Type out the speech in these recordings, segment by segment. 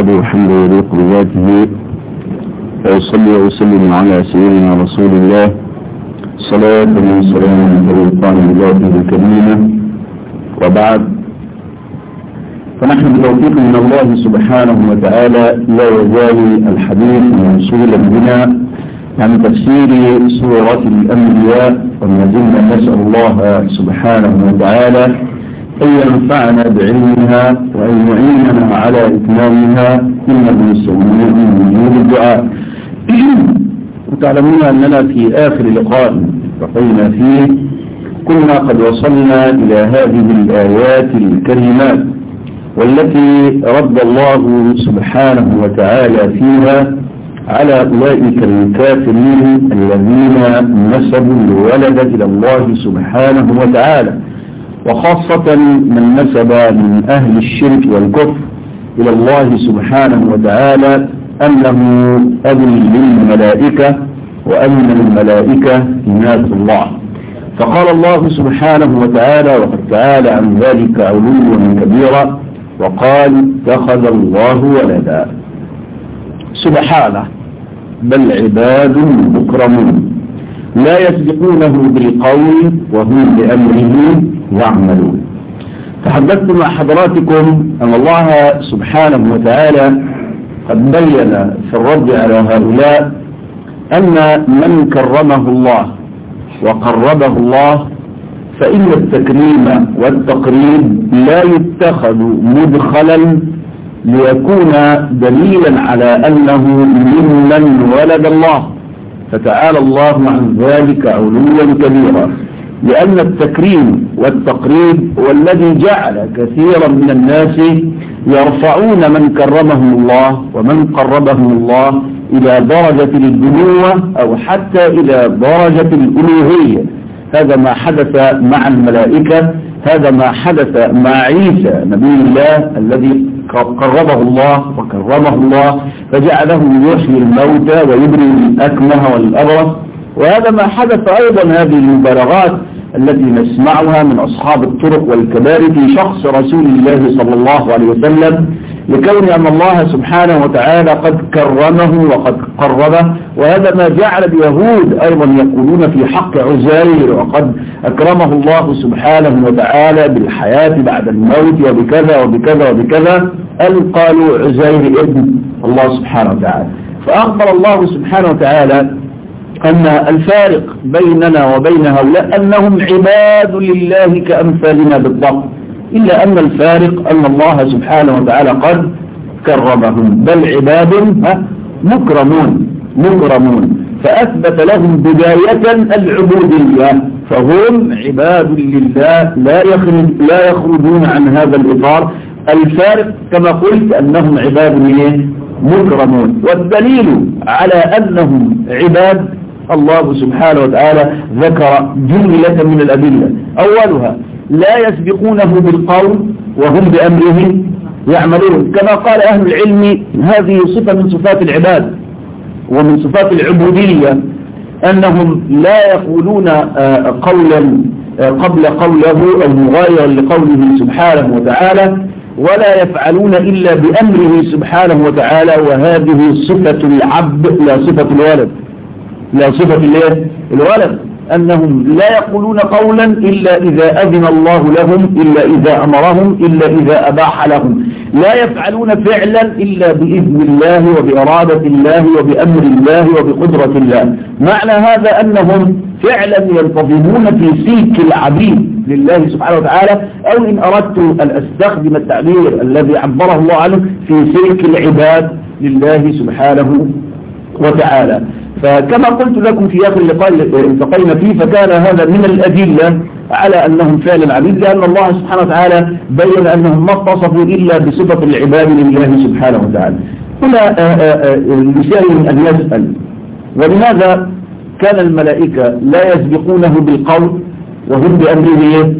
نحمده حمدا يليق بذاته وأصلي وأسلم على سيدنا رسول الله صلاة وسلام تليقان بذاته الكريمة وبعد فنحن بتوفيق من الله سبحانه وتعالى لا يزال الحديث موصولا بنا عن تفسير سورة الأنبياء وما زلنا نسأل الله سبحانه وتعالى أن ينفعنا بعلمها وأن يعيننا على إتمامها إنه سميع مجيب الدعاء وتعلمون أننا في آخر لقاء بقينا فيه كنا قد وصلنا إلى هذه الآيات الكريمات والتي رد الله سبحانه وتعالى فيها على أولئك الكافرين الذين نسبوا الولد إلى الله سبحانه وتعالى وخاصة من نسب من أهل الشرك والكفر إلى الله سبحانه وتعالى أنه أب للملائكة وأن الملائكة إناث الله فقال الله سبحانه وتعالى وقد تعالى عن ذلك علوا كبيرا وقال اتخذ الله ولدا سبحانه بل عباد مكرمون لا يسبقونه بالقول وهم بأمره يعملون تحدثت مع حضراتكم أن الله سبحانه وتعالى قد بين في الرد على هؤلاء أن من كرمه الله وقربه الله فإن التكريم والتقريب لا يتخذ مدخلا ليكون دليلا على أنه ممن ولد الله فتعالى الله عن ذلك علوا كبيرا لأن التكريم والتقريب هو الذي جعل كثيرا من الناس يرفعون من كرمهم الله ومن قربهم الله إلى درجة البنوة أو حتى إلى درجة الألوهية هذا ما حدث مع الملائكة هذا ما حدث مع عيسى نبي الله الذي قربه الله وكرمه الله فجعله يحيي الموتى ويبرئ الأكمه والأبرص وهذا ما حدث أيضا هذه المبالغات التي نسمعها من أصحاب الطرق والكبار في شخص رسول الله صلى الله عليه وسلم لكون أن الله سبحانه وتعالى قد كرمه وقد قربه وهذا ما جعل اليهود أيضا يقولون في حق عزير وقد أكرمه الله سبحانه وتعالى بالحياة بعد الموت وبكذا وبكذا وبكذا أن قالوا عزير ابن الله سبحانه وتعالى فأخبر الله سبحانه وتعالى أن الفارق بيننا وبين هؤلاء أنهم عباد لله كأمثالنا بالضبط إلا أن الفارق أن الله سبحانه وتعالى قد كرمهم بل عباد مكرمون مكرمون فأثبت لهم بداية العبودية فهم عباد لله لا يخرج لا يخرجون عن هذا الإطار الفارق كما قلت أنهم عباد مكرمون والدليل على أنهم عباد الله سبحانه وتعالى ذكر جملة من الأدلة أولها لا يسبقونه بالقول وهم بأمره يعملون كما قال أهل العلم هذه صفة من صفات العباد ومن صفات العبودية أنهم لا يقولون قولا قبل قوله أو مغايرا لقوله سبحانه وتعالى ولا يفعلون إلا بأمره سبحانه وتعالى وهذه صفة العبد لا صفة الولد لا صفة الولد أنهم لا يقولون قولا إلا إذا أذن الله لهم إلا إذا أمرهم إلا إذا أباح لهم لا يفعلون فعلا إلا بإذن الله وبإرادة الله وبأمر الله وبقدرة الله معنى هذا أنهم فعلا ينتظمون في سيك العبيد لله سبحانه وتعالى أو إن أردت أن أستخدم التعبير الذي عبره الله عنه في سيك العباد لله سبحانه وتعالى فكما قلت لكم في آخر اللقاء التقينا فيه فكان هذا من الأدلة على أنهم فعلا عبيد لأن الله سبحانه وتعالى بين أنهم ما اتصفوا إلا بصفة العباد لله سبحانه وتعالى هنا لسائل أن يسأل ولماذا كان الملائكة لا يسبقونه بالقول وهم بأمره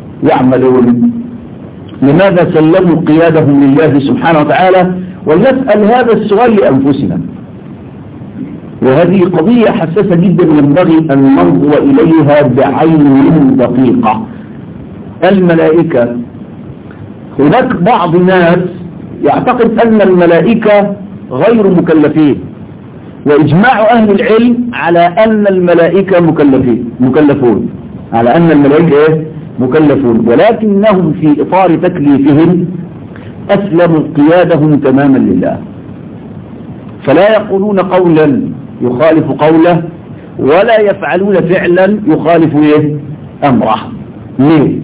يعملون لماذا سلموا قيادهم لله سبحانه وتعالى ولنسأل هذا السؤال لأنفسنا وهذه قضية حساسة جدا ينبغي أن ننظر إليها بعين دقيقة الملائكة هناك بعض الناس يعتقد أن الملائكة غير مكلفين وإجماع أهل العلم على أن الملائكة مكلفين مكلفون على أن الملائكة إيه؟ مكلفون ولكنهم في إطار تكليفهم أسلموا قيادهم تماما لله فلا يقولون قولا يخالف قوله ولا يفعلون فعلا يخالف إيه؟ أمره ليه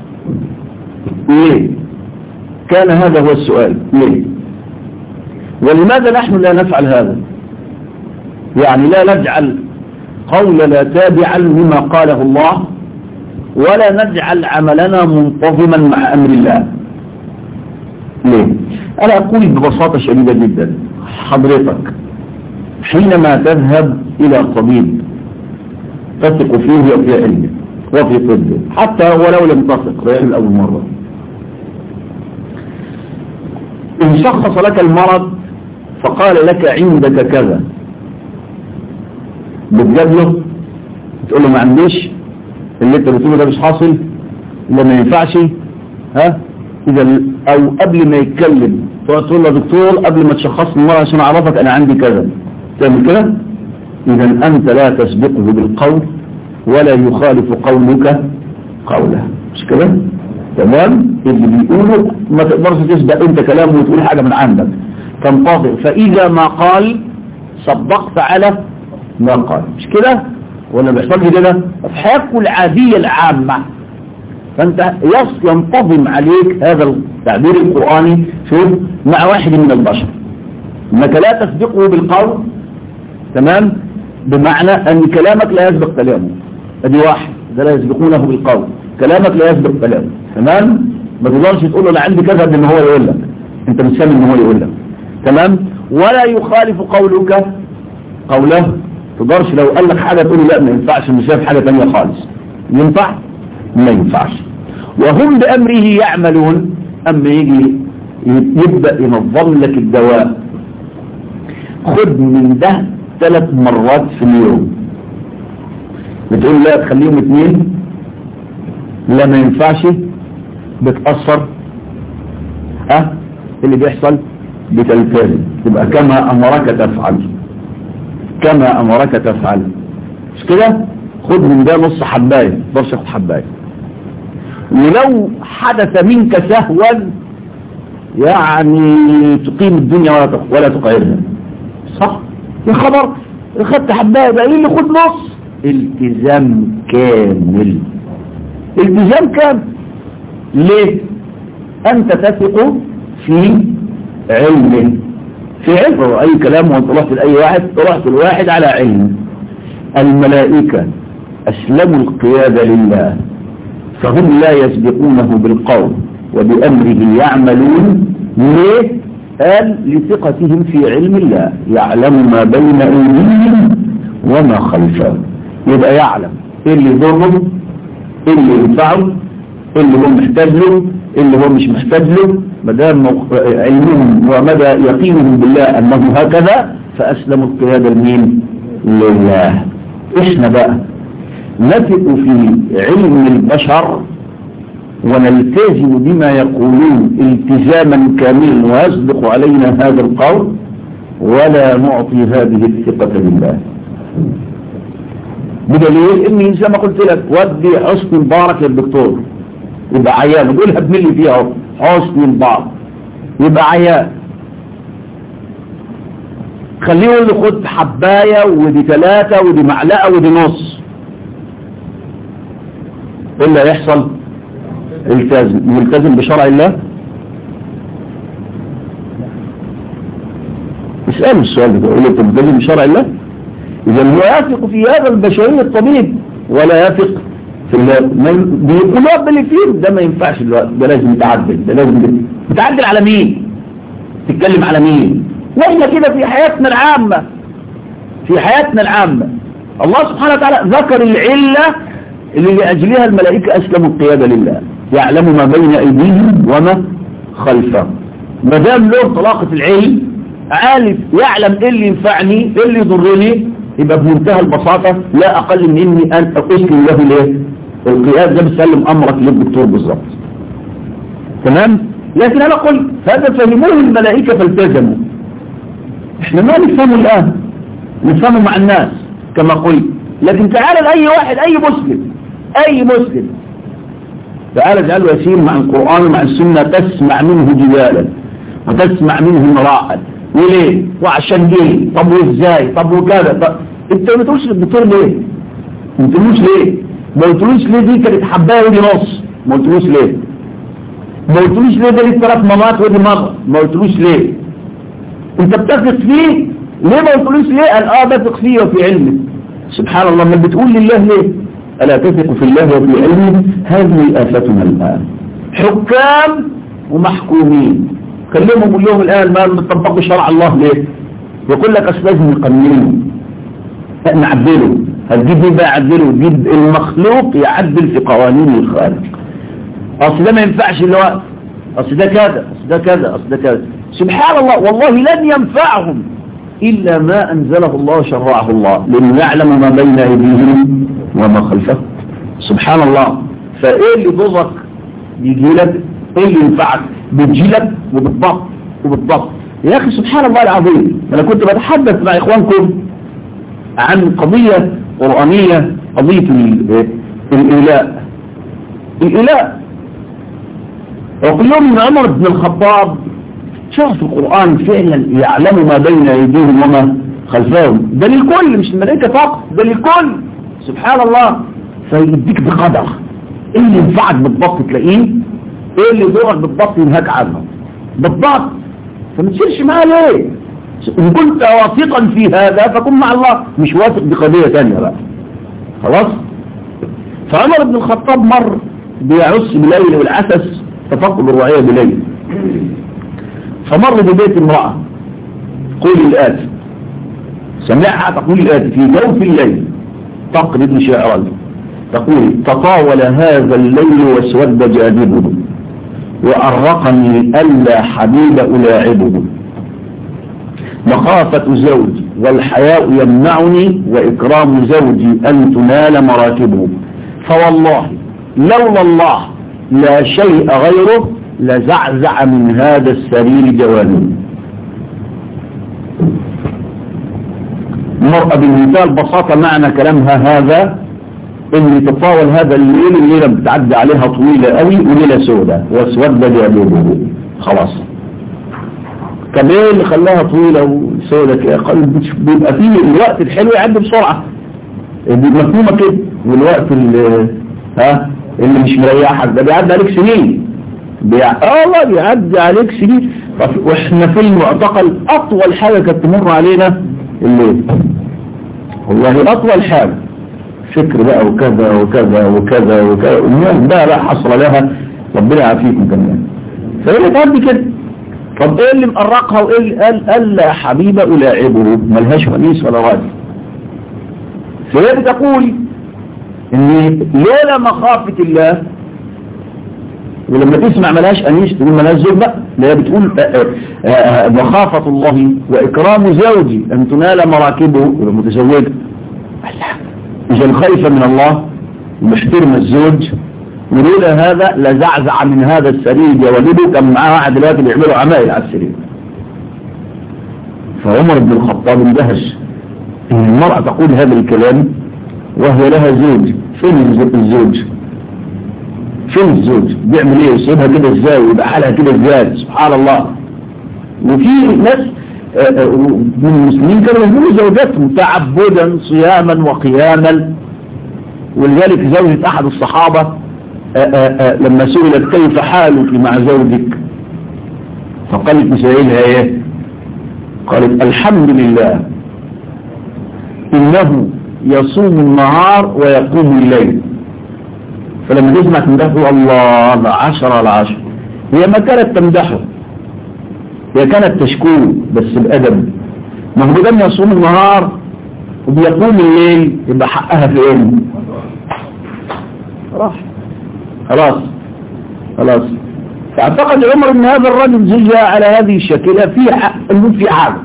ليه كان هذا هو السؤال ليه ولماذا نحن لا نفعل هذا يعني لا نجعل قولنا تابعا لما قاله الله ولا نجعل عملنا منتظما مع أمر الله ليه أنا أقول ببساطة شديدة جدا حضرتك حينما تذهب إلى طبيب تثق فيه وفي علمه وفي طبه حتى ولو لم تثق رأيه أول مرة إن شخص لك المرض فقال لك عندك كذا بتجادله تقول له ما عنديش اللي انت بتقوله ده مش حاصل ده ما ينفعش ها اذا او قبل ما يتكلم تقول له دكتور قبل ما تشخصني المرض عشان اعرفك انا عندي كذا تعمل كده اذا انت لا تسبقه بالقول ولا يخالف قولك قوله مش كده تمام اللي بيقوله ما تقدرش تسبق انت كلامه وتقول حاجة من عندك تنتظر فاذا ما قال صدقت على ما قال مش كده ولا بيحصل كده في حياتك العادية العامة فانت ينتظم عليك هذا التعبير القرآني شوف مع واحد من البشر انك لا تسبقه بالقول تمام بمعنى ان كلامك لا يسبق كلامه ادي واحد ده لا يسبقونه بالقول كلامك لا يسبق كلامه تمام ما تقدرش تقول له انا عندي كذا ان هو يقول لك انت مش ان هو يقول لك تمام ولا يخالف قولك قوله تقدرش لو قال لك حاجة تقول لا ما ينفعش مش شايف حاجة تانية خالص ينفع ما ينفعش وهم بأمره يعملون أما يجي يبدأ ينظم لك الدواء خد من ده ثلاث مرات في اليوم بتقول لا تخليهم اثنين لا ما ينفعش بتأثر ها اللي بيحصل بتلتزم تبقى كما أمرك تفعل كما أمرك تفعل مش كده خد من ده نص حباية برش خد حباية ولو حدث منك سهوا يعني تقيم الدنيا ولا ولا تقعرها صح يا خبر خدت حباية بقى اللي خد نص التزام كامل التزام كامل ليه انت تثق في علمه في علم اي كلام وانت رحت لاي واحد رحت الواحد على علم الملائكة اسلموا القيادة لله فهم لا يسبقونه بالقول وبأمره يعملون ليه قال لثقتهم في علم الله يعلم ما بين ايديهم وما خلفهم يبقى يعلم ايه اللي يضره ايه اللي ينفعه ايه اللي هو محتاج له ايه اللي هو مش محتاج له مدام علمهم ومدى يقينهم بالله انه هكذا فاسلموا القيادة لمين لله احنا بقى نثق في علم البشر ونلتزم بما يقولون التزاما كاملا ويصدق علينا هذا القول ولا نعطي هذه الثقة لله بدليل اني زي ما قلت لك ودي حسن مبارك للدكتور يبقى عيان يقول هبني لي فيها حسن مبارك يبقى عيان خليه يقول له خد حباية ودي ثلاثة ودي معلقة ودي نص ايه اللي هيحصل التزم ملتزم بشرع الله اسأله السؤال ده يقول له انت ملتزم بشرع الله اذا هو يثق في هذا البشري الطبيب ولا يثق في الله بيقول رب اللي فيه ده ما ينفعش الوقت ده لازم يتعدل ده لازم يتعدل على مين تتكلم على مين واحنا كده في حياتنا العامة في حياتنا العامة الله سبحانه وتعالى ذكر العلة اللي لأجلها الملائكة أسلموا القيادة لله يعلم ما بين أيديهم وما خلفهم ما دام له طلاقة العلم عارف يعلم ايه اللي ينفعني ايه اللي يضرني يبقى بمنتهى البساطة لا أقل من إني أن أسلم له ليه القيادة ده بسلم أمرك للدكتور بالظبط تمام لكن أنا قلت هذا فهموه الملائكة فالتزموا احنا ما نفهمه الآن نفهمه مع الناس كما قلت لكن تعال لأي واحد أي مسلم أي مسلم تعال اجعله يسير مع القرآن ومع السنة تسمع منه جدالا وتسمع منه مراء وليه وعشان ليه طب وازاي طب وكذا طب انت ما تقولش للدكتور ليه ما قلتلوش ليه ما قلتلوش ليه دي كانت حبايه ودي نص ما قلتلوش ليه ما قلتلوش ليه ده ليه ثلاث مرات ودي مره ما قلتلوش ليه انت بتثق فيه ليه ما قلتلوش ليه قال اه بثق فيه وفي علمه سبحان الله ما بتقول لله ليه ألا تثق في الله وفي علمه هذه آفتنا الآن حكام ومحكومين كلمهم قول لهم الآن ما بتطبقوا شرع الله ليه يقول لك أصل لازم نقننه نعدله هتجيب مين بقى يعدله تجيب المخلوق يعدل في قوانين الخالق أصل ده ما ينفعش اللي هو أصل ده كذا أصل ده كذا أصل ده كذا سبحان الله والله لن ينفعهم إلا ما أنزله الله شرعه الله لأنه يعلم ما بين أيديهم وما خلفهم سبحان الله فإيه اللي ضرك بيجي لك إيه اللي ينفعك بيجي لك وبالضبط وبالضبط يا أخي سبحان الله العظيم أنا كنت بتحدث مع إخوانكم عن قضية قرآنية قضية الإله الإله وكل يوم من عمر بن الخطاب شاف القرآن فعلا يعلم ما بين أيديهم وما خلفهم ده للكل مش الملائكة فقط ده للكل سبحان الله فيديك بقدر ايه اللي ينفعك بالضبط تلاقيه ايه اللي يضرك بالضبط ينهاك عنه بالضبط فما تشيلش معاه ليه ان كنت واثقا في هذا فكن مع الله مش واثق بقضية ثانيه بقى خلاص فعمر بن الخطاب مر بيعص بليل والعسس تفقد الرعية بليل فمر ببيت امرأة قول الآتي سمعها تقول الآتي في جوف الليل تقرب شعرا تقول تطاول هذا الليل واسود جانبه وأرقني ألا حبيب ألاعبه مخافة زوجي والحياء يمنعني وإكرام زوجي أن تنال مراكبه فوالله لولا الله لا شيء غيره لزعزع من هذا السرير جوانب المرأة بمثال بساطة معنى كلامها هذا اللي تطاول هذا الليل الليلة بتعدي عليها طويلة قوي وليلة سوداء واسود جانبه خلاص طب ايه اللي خلاها طويلة وسوداء كده قال بيبقى فيه الوقت الحلو يعدي بسرعة دي مفهومة كده والوقت اللي ها اللي مش مريحك ده بيعدي عليك سنين بيع... اه والله بيعدي عليك سنين واحنا في المعتقل اطول حاجة كانت تمر علينا الليل والله اطول حاجة فكر بقى وكذا وكذا وكذا وكذا الناس بقى لا حصر لها ربنا يعافيكم كمان فهي تعدي كده طب ايه اللي مقرقها وايه اللي قال الا حبيب الاعبه ملهاش ونيس ولا راجل فهي بتقول ان لولا مخافة الله ولما تسمع ملاش أنيس تقول ملاش زوج بقى لا بتقول مخافة الله وإكرام زوجي أن تنال مراكبه المتزوجة إذا الخيفة من الله ومحترم الزوج ولولا هذا لزعزع من هذا السرير جوانبه كان معاه واحد دلوقتي بيعملوا عمايل على السرير فعمر بن الخطاب اندهش ان المرأة تقول هذا الكلام وهي لها زوج فين الزوج فين الزوج بيعمل ايه يسيبها كده ازاي ويبقى حالها كده ازاي سبحان الله وفي ناس من المسلمين كانوا يهملوا زوجاتهم تعبدا صياما وقياما ولذلك زوجة احد الصحابة آآ آآ لما سئلت كيف حالك مع زوجك فقالت لسائلها ايه قالت الحمد لله انه يصوم النهار ويقوم الليل فلما تسمع تمدحه الله عشرة على عشرة هي ما كانت تمدحه هي كانت تشكوه بس بأدب ما هو دام يصوم النهار وبيقوم الليل يبقى حقها في ايه راح خلاص خلاص فاعتقد عمر ان هذا الرجل زي على هذه الشكلة في حق انه في حاجة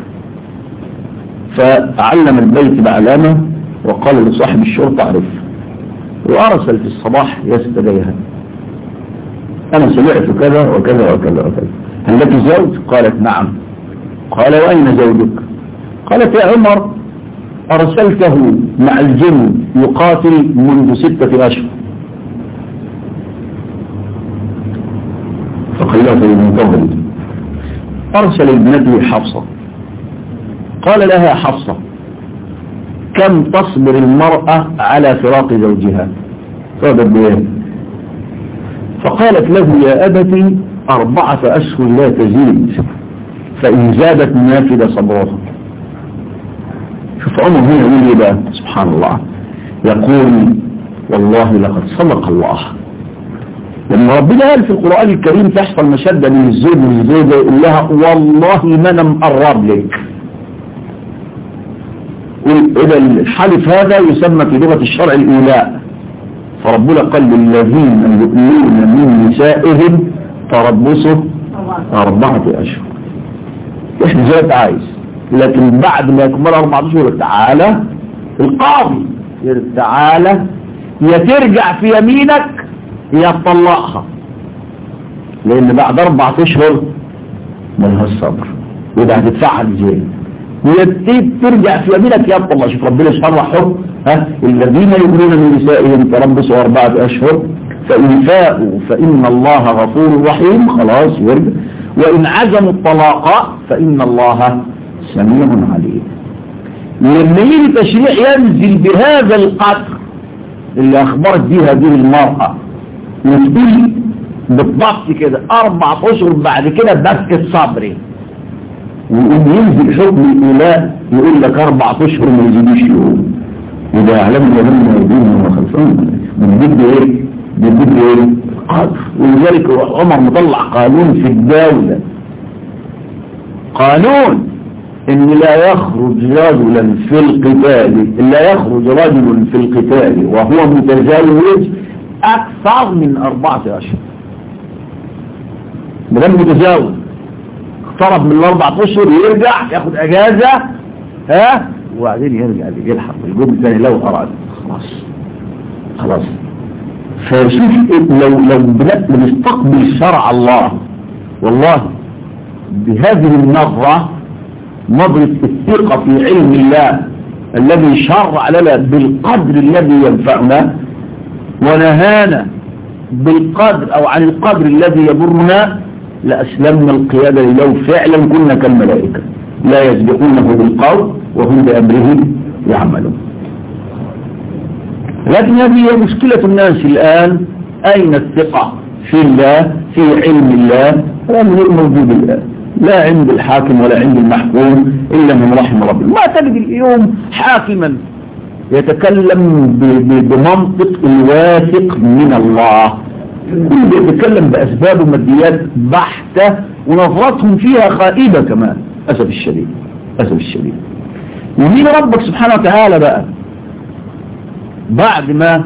فعلم البيت بعلامة وقال لصاحب الشرطة عرف وأرسل في الصباح يستديها أنا سمعت كذا وكذا وكذا وكذا هل لك زوج قالت نعم قال وأين زوجك قالت يا عمر أرسلته مع الجن يقاتل منذ ستة أشهر فقال له المنتظر أرسل ابنته حفصة قال لها حفصة كم تصبر المرأة على فراق زوجها صادت بيه فقالت له يا أبتي أربعة أشهر لا تزيد فإن زادت نافذ صبرها شوف عمر هنا يقول ايه بقى سبحان الله يقول والله لقد صدق الله لما ربنا قال في القرآن الكريم تحصل مشدة من الزوج من الزوجة يقول لها والله ما انا مقرب لك إذا الحلف هذا يسمى في لغة الشرع الإيلاء فربنا قال للذين يؤمنون من نسائهم تربصوا أربعة أشهر إحنا زي ما عايز لكن بعد ما يكمل أربعة أشهر تعالى القاضي تعالى يا ترجع في يمينك يا تطلقها لأن بعد أربعة أشهر ملها الصبر وده هتدفعها الجيل ترجع في يمينك يا الله شوف ربنا سبحانه حكم ها الذين يؤمنون من نسائهم تربصوا أربعة أشهر فإن فاءوا فإن الله غفور رحيم خلاص يرجع وإن عزموا الطلاق فإن الله سميع عليم لما يجي تشريع ينزل بهذا القدر اللي أخبرت به هذه المرأة وتقول بالضبط كده أربعة أشهر بعد كده بسكت صبري ويقوم ينزل حكم الإله يقول لك أربعة أشهر ما يزيدوش يوم إذا أعلم لهم يدين وخلفهم من ضد إيه؟ من ضد إيه؟ قدر ولذلك عمر مطلع قانون في الدولة قانون إن لا يخرج رجلا في القتال لا يخرج رجل في القتال وهو متزوج أكثر من أربعة أشهر مدام متزوج اقترب من الاربع اشهر يرجع ياخد اجازة ها وبعدين يرجع يلحق الجمل الثاني لو اراد خلاص خلاص فشوف لو لو بنستقبل شرع الله والله بهذه النظرة نظرة الثقة في علم الله الذي شرع لنا بالقدر الذي ينفعنا ونهانا بالقدر او عن القدر الذي يضرنا لأسلمنا القيادة لو فعلا كنا كالملائكة لا يسبقونه بالقول وهم بأمره يعملون لكن هذه هي مشكلة الناس الآن أين الثقة في الله في علم الله هو غير موجود الآن لا عند الحاكم ولا عند المحكوم إلا من رحم ربه ما تجد اليوم حاكما يتكلم بمنطق الواثق من الله كل بيتكلم بأسباب وماديات بحتة ونظرتهم فيها خائبة كمان أسف الشديد أسف الشديد ومين ربك سبحانه وتعالى بقى بعد ما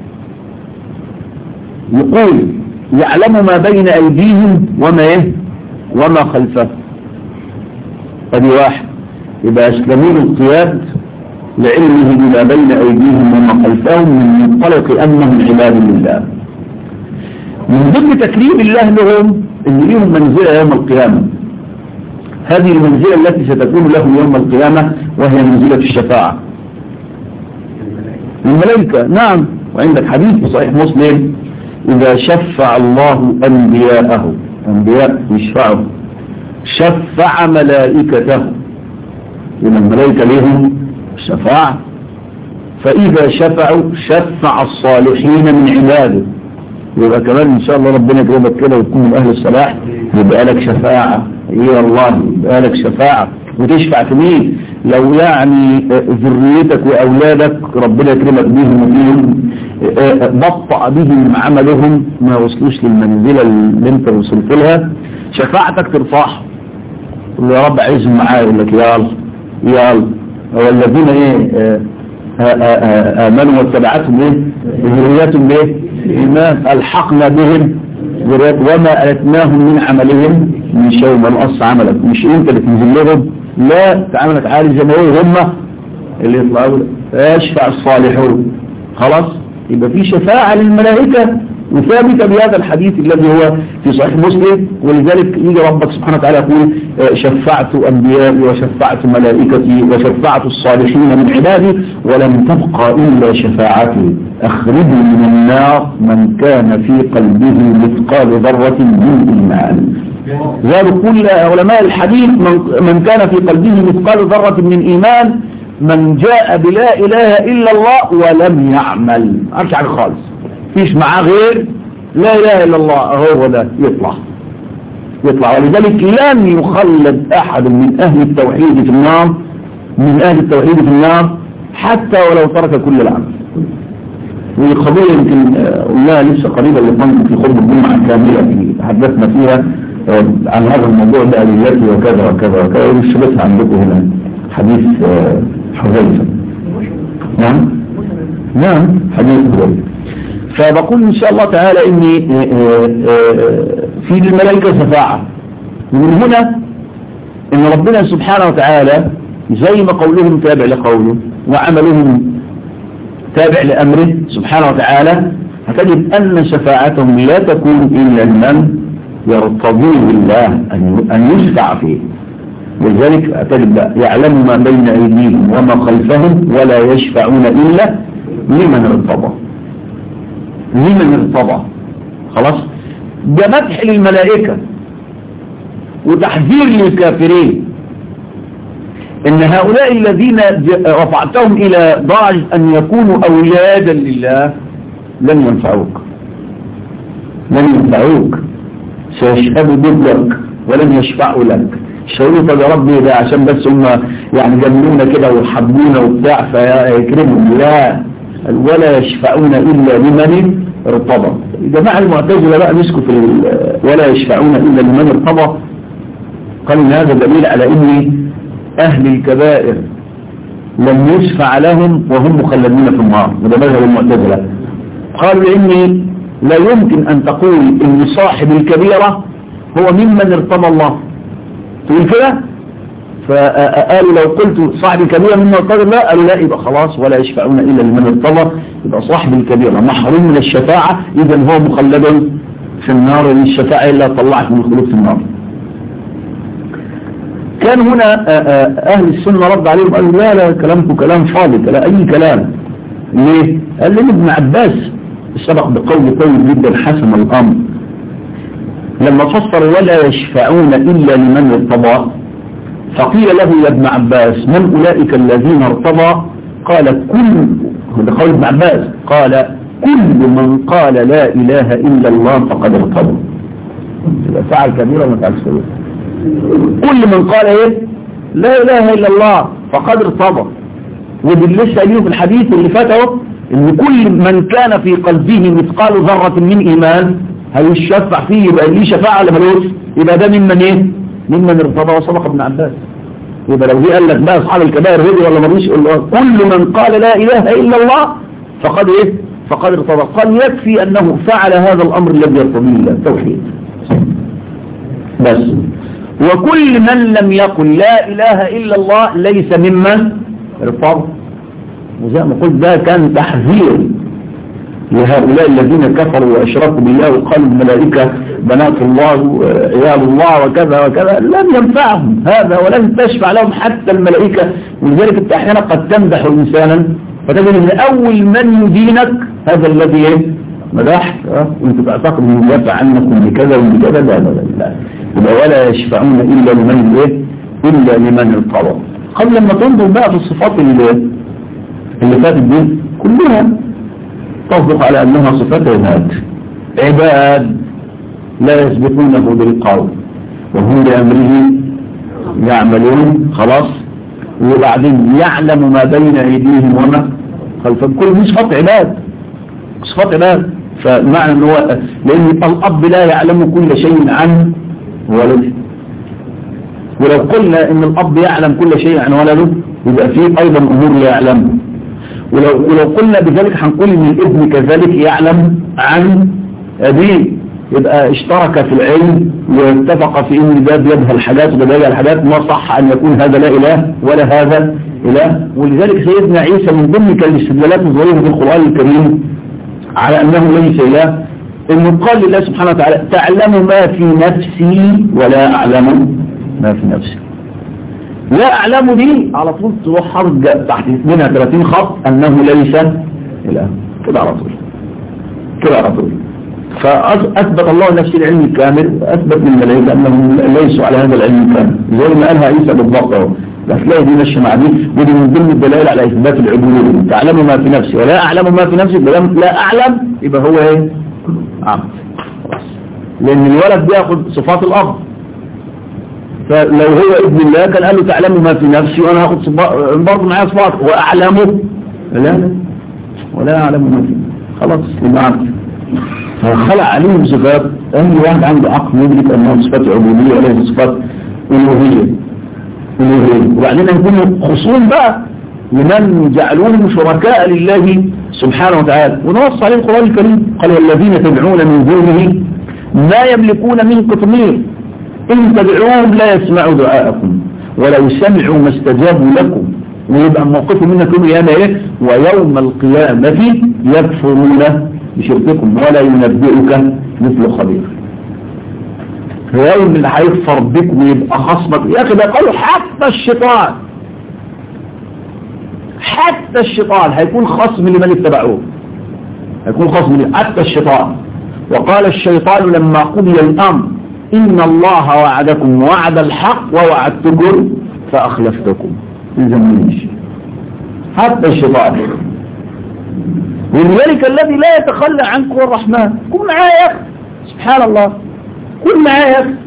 يقول يعلم ما بين أيديهم وما إيه وما خلفه ادي واحد يبقى أسلمون القياد لعلمه بما بين أيديهم وما خلفهم من منطلق أنهم عباد لله من ضمن تكريم الله لهم ان ليهم منزلة يوم القيامة هذه المنزلة التي ستكون لهم يوم القيامة وهي منزلة الشفاعة الملائكة نعم وعندك حديث في صحيح مسلم إذا شفع الله أنبياءه أنبياء يشفعوا شفع ملائكته إذا الملائكة لهم شفاعة فإذا شفعوا شفع الصالحين من عباده يبقى كمان ان شاء الله ربنا يكرمك كده وتكون من اهل الصلاح يبقى لك شفاعة يا الله يبقى لك شفاعة وتشفع في مين لو يعني ذريتك واولادك ربنا يكرمك بيهم وفيهم بطأ بهم عملهم ما وصلوش للمنزلة اللي انت وصلت لها شفاعتك ترفعها تقول له يا رب عايزهم معايا يقول لك يلا يلا والذين ايه آمنوا واتبعتهم ايه ذرياتهم ايه إيمان ألحقنا بهم ذريات وما ألتناهم من عملهم من شيء ما نقص عملك مش انت اللي تنزل لهم لا تعاملك عالي زي ما هو هم اللي يطلعوا يشفع الصالحون خلاص يبقى في شفاعة للملائكة وثابتة بهذا الحديث الذي هو في صحيح مسلم ولذلك يجي ربك سبحانه وتعالى يقول شفعت أنبيائي وشفعت ملائكتي وشفعت الصالحين من عبادي ولم تبقى إلا شفاعتي أخرجوا من النار من كان في قلبه مثقال ذرة من إيمان ذلك كل علماء الحديث من, من كان في قلبه مثقال ذرة من إيمان من جاء بلا إله إلا الله ولم يعمل عارفش حاجة خالص فيش معاه غير لا إله إلا الله هو ده يطلع يطلع ولذلك لن يخلد أحد من أهل التوحيد في النار من أهل التوحيد في النار حتى ولو ترك كل العمل والقضية يمكن قلناها لسه قريبا اللي في خطبة الجمعة كاملة تحدثنا فيها عن هذا الموضوع بأدلته وكذا وكذا وكذا ومشبتها عندكم هنا حديث حذيفة نعم نعم حديث حذيفة فبقول إن شاء الله تعالى إني في الملائكة شفاعة ومن هنا إن ربنا سبحانه وتعالى زي ما قولهم تابع لقوله وعملهم تابع لأمره سبحانه وتعالى هتجد أن شفاعتهم لا تكون إلا لمن يرتضيه الله أن يشفع فيه ولذلك تجد يعلم ما بين أيديهم وما خلفهم ولا يشفعون إلا لمن ارتضى لمن ارتضى خلاص ده مدح للملائكة وتحذير للكافرين ان هؤلاء الذين رفعتهم الى درجة ان يكونوا اولادا لله لن ينفعوك لن ينفعوك سيشهدوا ضدك ولن يشفعوا لك شهدوا طب يا ربي ده عشان بس هم يعني جملونا كده وحبونا وبتاع فيكرمهم لا ولا يشفعون الا لمن ارتضى جماعة المعتزلة بقى مسكوا في ولا يشفعون الا لمن ارتضى قالوا ان هذا دليل على ان اهل الكبائر لم يشفع لهم وهم مخلدين في النار وده مذهب المعتزلة قالوا لاني لا يمكن ان تقول ان صاحب الكبيرة هو ممن ارتضى الله تقول كده فقالوا لو قلت صاحب الكبيرة ممن ارتضى الله قالوا لا يبقى خلاص ولا يشفعون الا لمن ارتضى يبقى صاحب الكبيرة محروم من الشفاعة اذا هو مخلد في النار الشفاعة الا طلعت من الخلود في النار كان هنا اهل السنة رد عليهم قالوا لا لا كلامكم كلام فاضي لا اي كلام ليه قال لي ابن عباس سبق بقول طيب جدا حسن الامر لما فسر ولا يشفعون الا لمن ارتضى فقيل له يا ابن عباس من اولئك الذين ارتضى قال كل هذا قول ابن عباس قال كل من قال لا اله الا الله فقد ارتضى يبقى فعل كبيرة وما فعل صغيرة كل من قال ايه لا اله الا الله فقد ارتضى ودي لسه قايلين في الحديث اللي فات اهو ان كل من كان في قلبه مثقال ذرة من ايمان هيشفع فيه يبقى ليه شفاعة ولا ملوش يبقى ده ممن ايه ممن ارتضى وصدق ابن عباس يبقى لو جه قال لك بقى اصحاب الكبائر هدي ولا ملوش كل من قال لا اله الا الله فقد ايه فقد ارتضى قال يكفي انه فعل هذا الامر الذي يرتضيه الله التوحيد بس وكل من لم يقل لا إله إلا الله ليس ممن ارتضى وزي ما قلت ده كان تحذير لهؤلاء الذين كفروا وأشركوا بالله وقالوا الملائكة بنات الله وعيال الله وكذا وكذا لم ينفعهم هذا ولن تشفع لهم حتى الملائكة ولذلك انت احيانا قد تمدح إنسانا فتجد ان أول من يدينك هذا الذي مدحت وانت تعتقد انه يدافع عنكم بكذا وبكذا لا لا لا, لا. يبقى ولا يشفعون إلا لمن ايه إلا لمن ارتضى قبل لما تنظر بقى في الصفات اللي, اللي فاتت دي كلها تصدق على أنها صفات عباد عباد لا يسبقونه بالقول وهم بأمره يعملون خلاص وبعدين يعلم ما بين أيديهم وما خلفهم كل دي صفات عباد صفات عباد فمعنى ان هو لان الاب لا يعلم كل شيء عن ولده ولو قلنا ان الاب يعلم كل شيء عن ولده يبقى فيه ايضا امور لا يعلمها ولو, ولو قلنا بذلك هنقول ان الابن كذلك يعلم عن ابيه يبقى اشترك في العلم واتفق في ان ده بيجهل الحاجات وده بيجهل الحاجات ما صح ان يكون هذا لا اله ولا هذا اله ولذلك سيدنا عيسى من ضمن كان الاستدلالات الظاهره في القران الكريم على انه ليس اله انه قال لله سبحانه وتعالى تعلم ما في نفسي ولا اعلم ما في نفسي لا اعلم دي على طول تروح حرج تحت منها 30 خط انه ليس اله كده على طول كده على طول فأثبت الله نفسه العلم الكامل وأثبت للملائكة أنهم ليسوا على هذا العلم الكامل زي ما قالها عيسى بالضبط اهو هتلاقي دي ماشيه مع دي ودي من ضمن الدلائل على إثبات العبودية تعلم ما في نفسي ولا أعلم ما في نفسي لا أعلم يبقى هو إيه؟ عبد لأن الولد بياخد صفات الأب فلو هو ابن الله كان قال له تعلم ما في نفسي وأنا هاخد برضه معايا صفات وأعلمه لا لا ولا أعلم ما في خلاص يبقى عبد فخلق عليهم صفات أي واحد عنده عقل يدرك أنها صفات عبودية وليس صفات ألوهية ألوهية وبعدين يكونوا خصوم بقى لمن جعلوهم شركاء لله سبحانه وتعالى ونص عليه القرآن الكريم قال والذين تدعون من دونه ما يملكون من قطمير إن تدعوهم لا يسمعوا دعاءكم ولو سمعوا ما استجابوا لكم ويبقى موقفه منك يوم القيامة ايه ويوم القيامة يكفرون بشرككم ولا ينبئك مثل خبير يوم اللي هيكفر بك ويبقى خصمك يا اخي ده قالوا حتى الشيطان حتى الشيطان هيكون خصم لمن اتبعوه هيكون خصم لمن حتى الشيطان وقال الشيطان لما قضي الامر ان الله وعدكم وعد الحق ووعدتكم فاخلفتكم الزمنيش حتى الشيطان ولذلك الذي لا يتخلى عنك هو الرحمن كن معاه يا اخي سبحان الله كن معاه يا اخي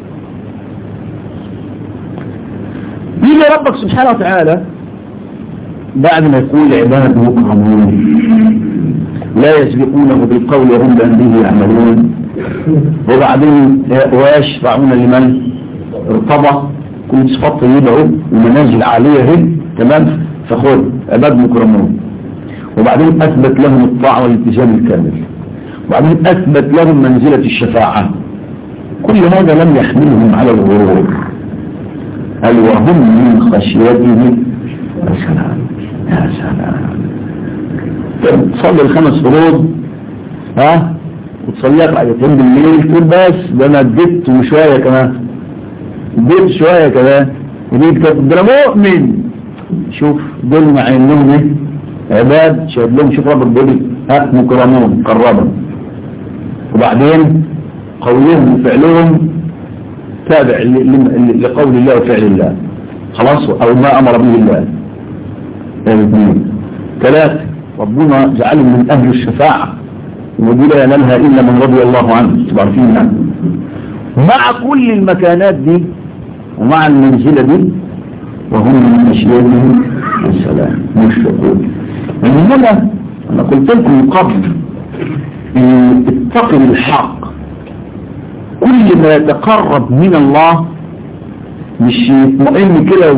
يجي ربك سبحانه وتعالى بعد ما يقول عباده مكرمون لا يسبقونه بالقول وهم بأنه يعملون وبعدين ويشفعون لمن ارتضى كل صفات طيبة ومنازل عالية تمام فخذ عباد مكرمون وبعدين أثبت لهم الطاعة والالتزام الكامل وبعدين أثبت لهم منزلة الشفاعة كل هذا لم يحملهم على الغرور هل وهم من خشيته يا سلام يا سلام تصلي الخمس فروض ها وتصليها ركعتين بالليل تقول بس ده انا اديت وشويه كمان اديت شويه كمان وديت ده انا مؤمن شوف دول مع انهم ايه عباد شاهد لهم شوف رب بيقول ها مكرمون قربا وبعدين قولهم وفعلهم تابع لقول الله وفعل الله خلاص او ما امر به الله الاثنين ثلاثة ربنا جعلهم من اهل الشفاعة ودي لا ينالها الا من رضي الله عنه تباركين عنه مع كل المكانات دي ومع المنزلة دي وهم من خشيته السلام مشفقون من هنا انا قلت لكم قبل اتقي الحق كل ما يتقرب من الله مش يطمئن كده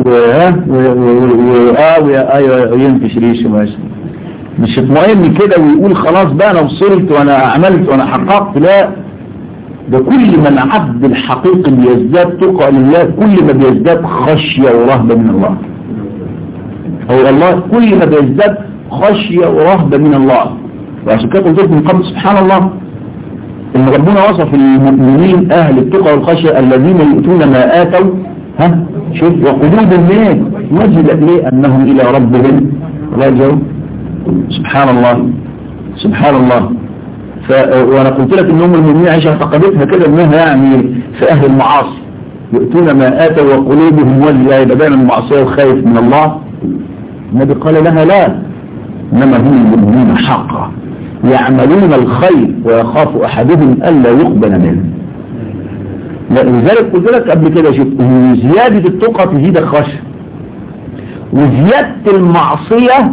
واه ينفش ريشه ماشي مش يطمئن كده ويقول خلاص بقى انا وصلت وانا عملت وانا حققت لا ده كل ما العبد الحقيقي بيزداد تقى لله كل ما بيزداد خشية ورهبة من الله هو الله كل ما بيزداد خشية ورهبة من الله وعشان كده قلت لكم قبل سبحان الله ان ربنا وصف المؤمنين اهل التقى والخشية الذين يؤتون ما اتوا ها شوف وقلوبهم ليه وجلت ليه انهم الى ربهم رجعوا سبحان الله سبحان الله ف... وانا قلت لك ان هم المؤمنين عايشه اعتقدتها كده انها يعني في اهل المعاصي يؤتون ما اتوا وقلوبهم وجهه يبقى دايما المعصيه وخايف من الله النبي قال لها لا انما هم المؤمنين حقا يعملون الخير ويخاف احدهم الا يقبل منه لذلك قلت لك قبل كده شوف ان زياده التقى تزيد الخشيه وزياده المعصيه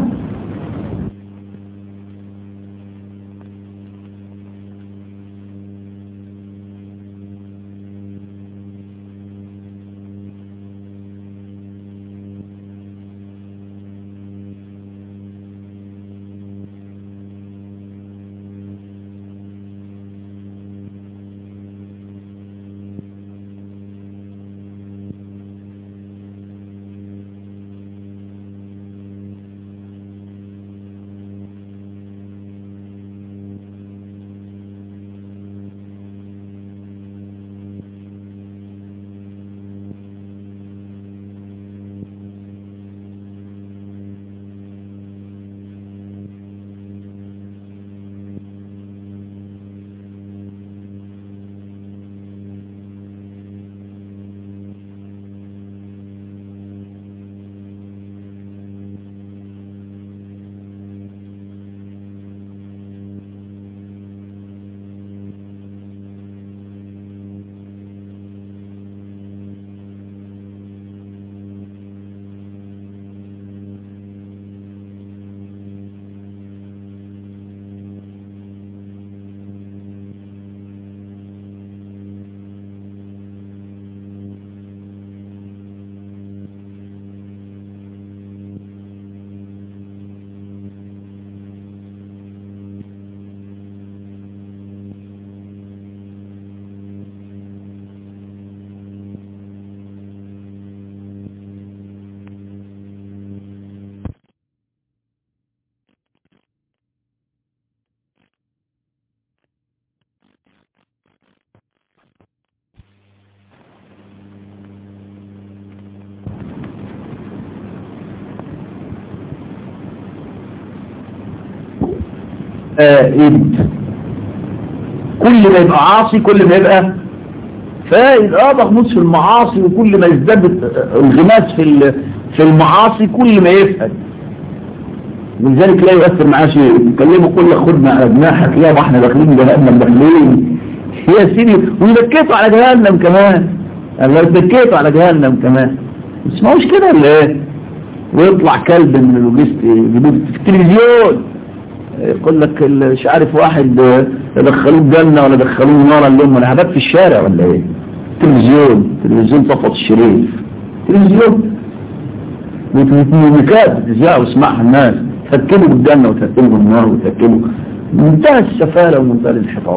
آئد كل ما يبقى عاصي كل ما يبقى فائد اه مغموس في المعاصي وكل ما يزداد الغماس في في المعاصي كل ما يفقد ولذلك لا يؤثر معاه شيء تكلمه كل خدنا على جناحك يا احنا داخلين جهنم داخلين يا سيدي ويبكيتوا على جهنم كمان الله يبكيتوا على جهنم كمان ما تسمعوش كده ولا ايه ويطلع كلب من اللوجيست يجيبوه في التلفزيون يقول لك مش عارف واحد دخلوه الجنة ولا دخلوه النار قال لهم انا هبات في الشارع ولا ايه تلفزيون تلفزيون صفت الشريف تلفزيون وميكات بتذاع واسمعها الناس تركبوا بالجنة وتركبوا بالنار وتركبوا منتهى السفالة ومنتهى الانحطاط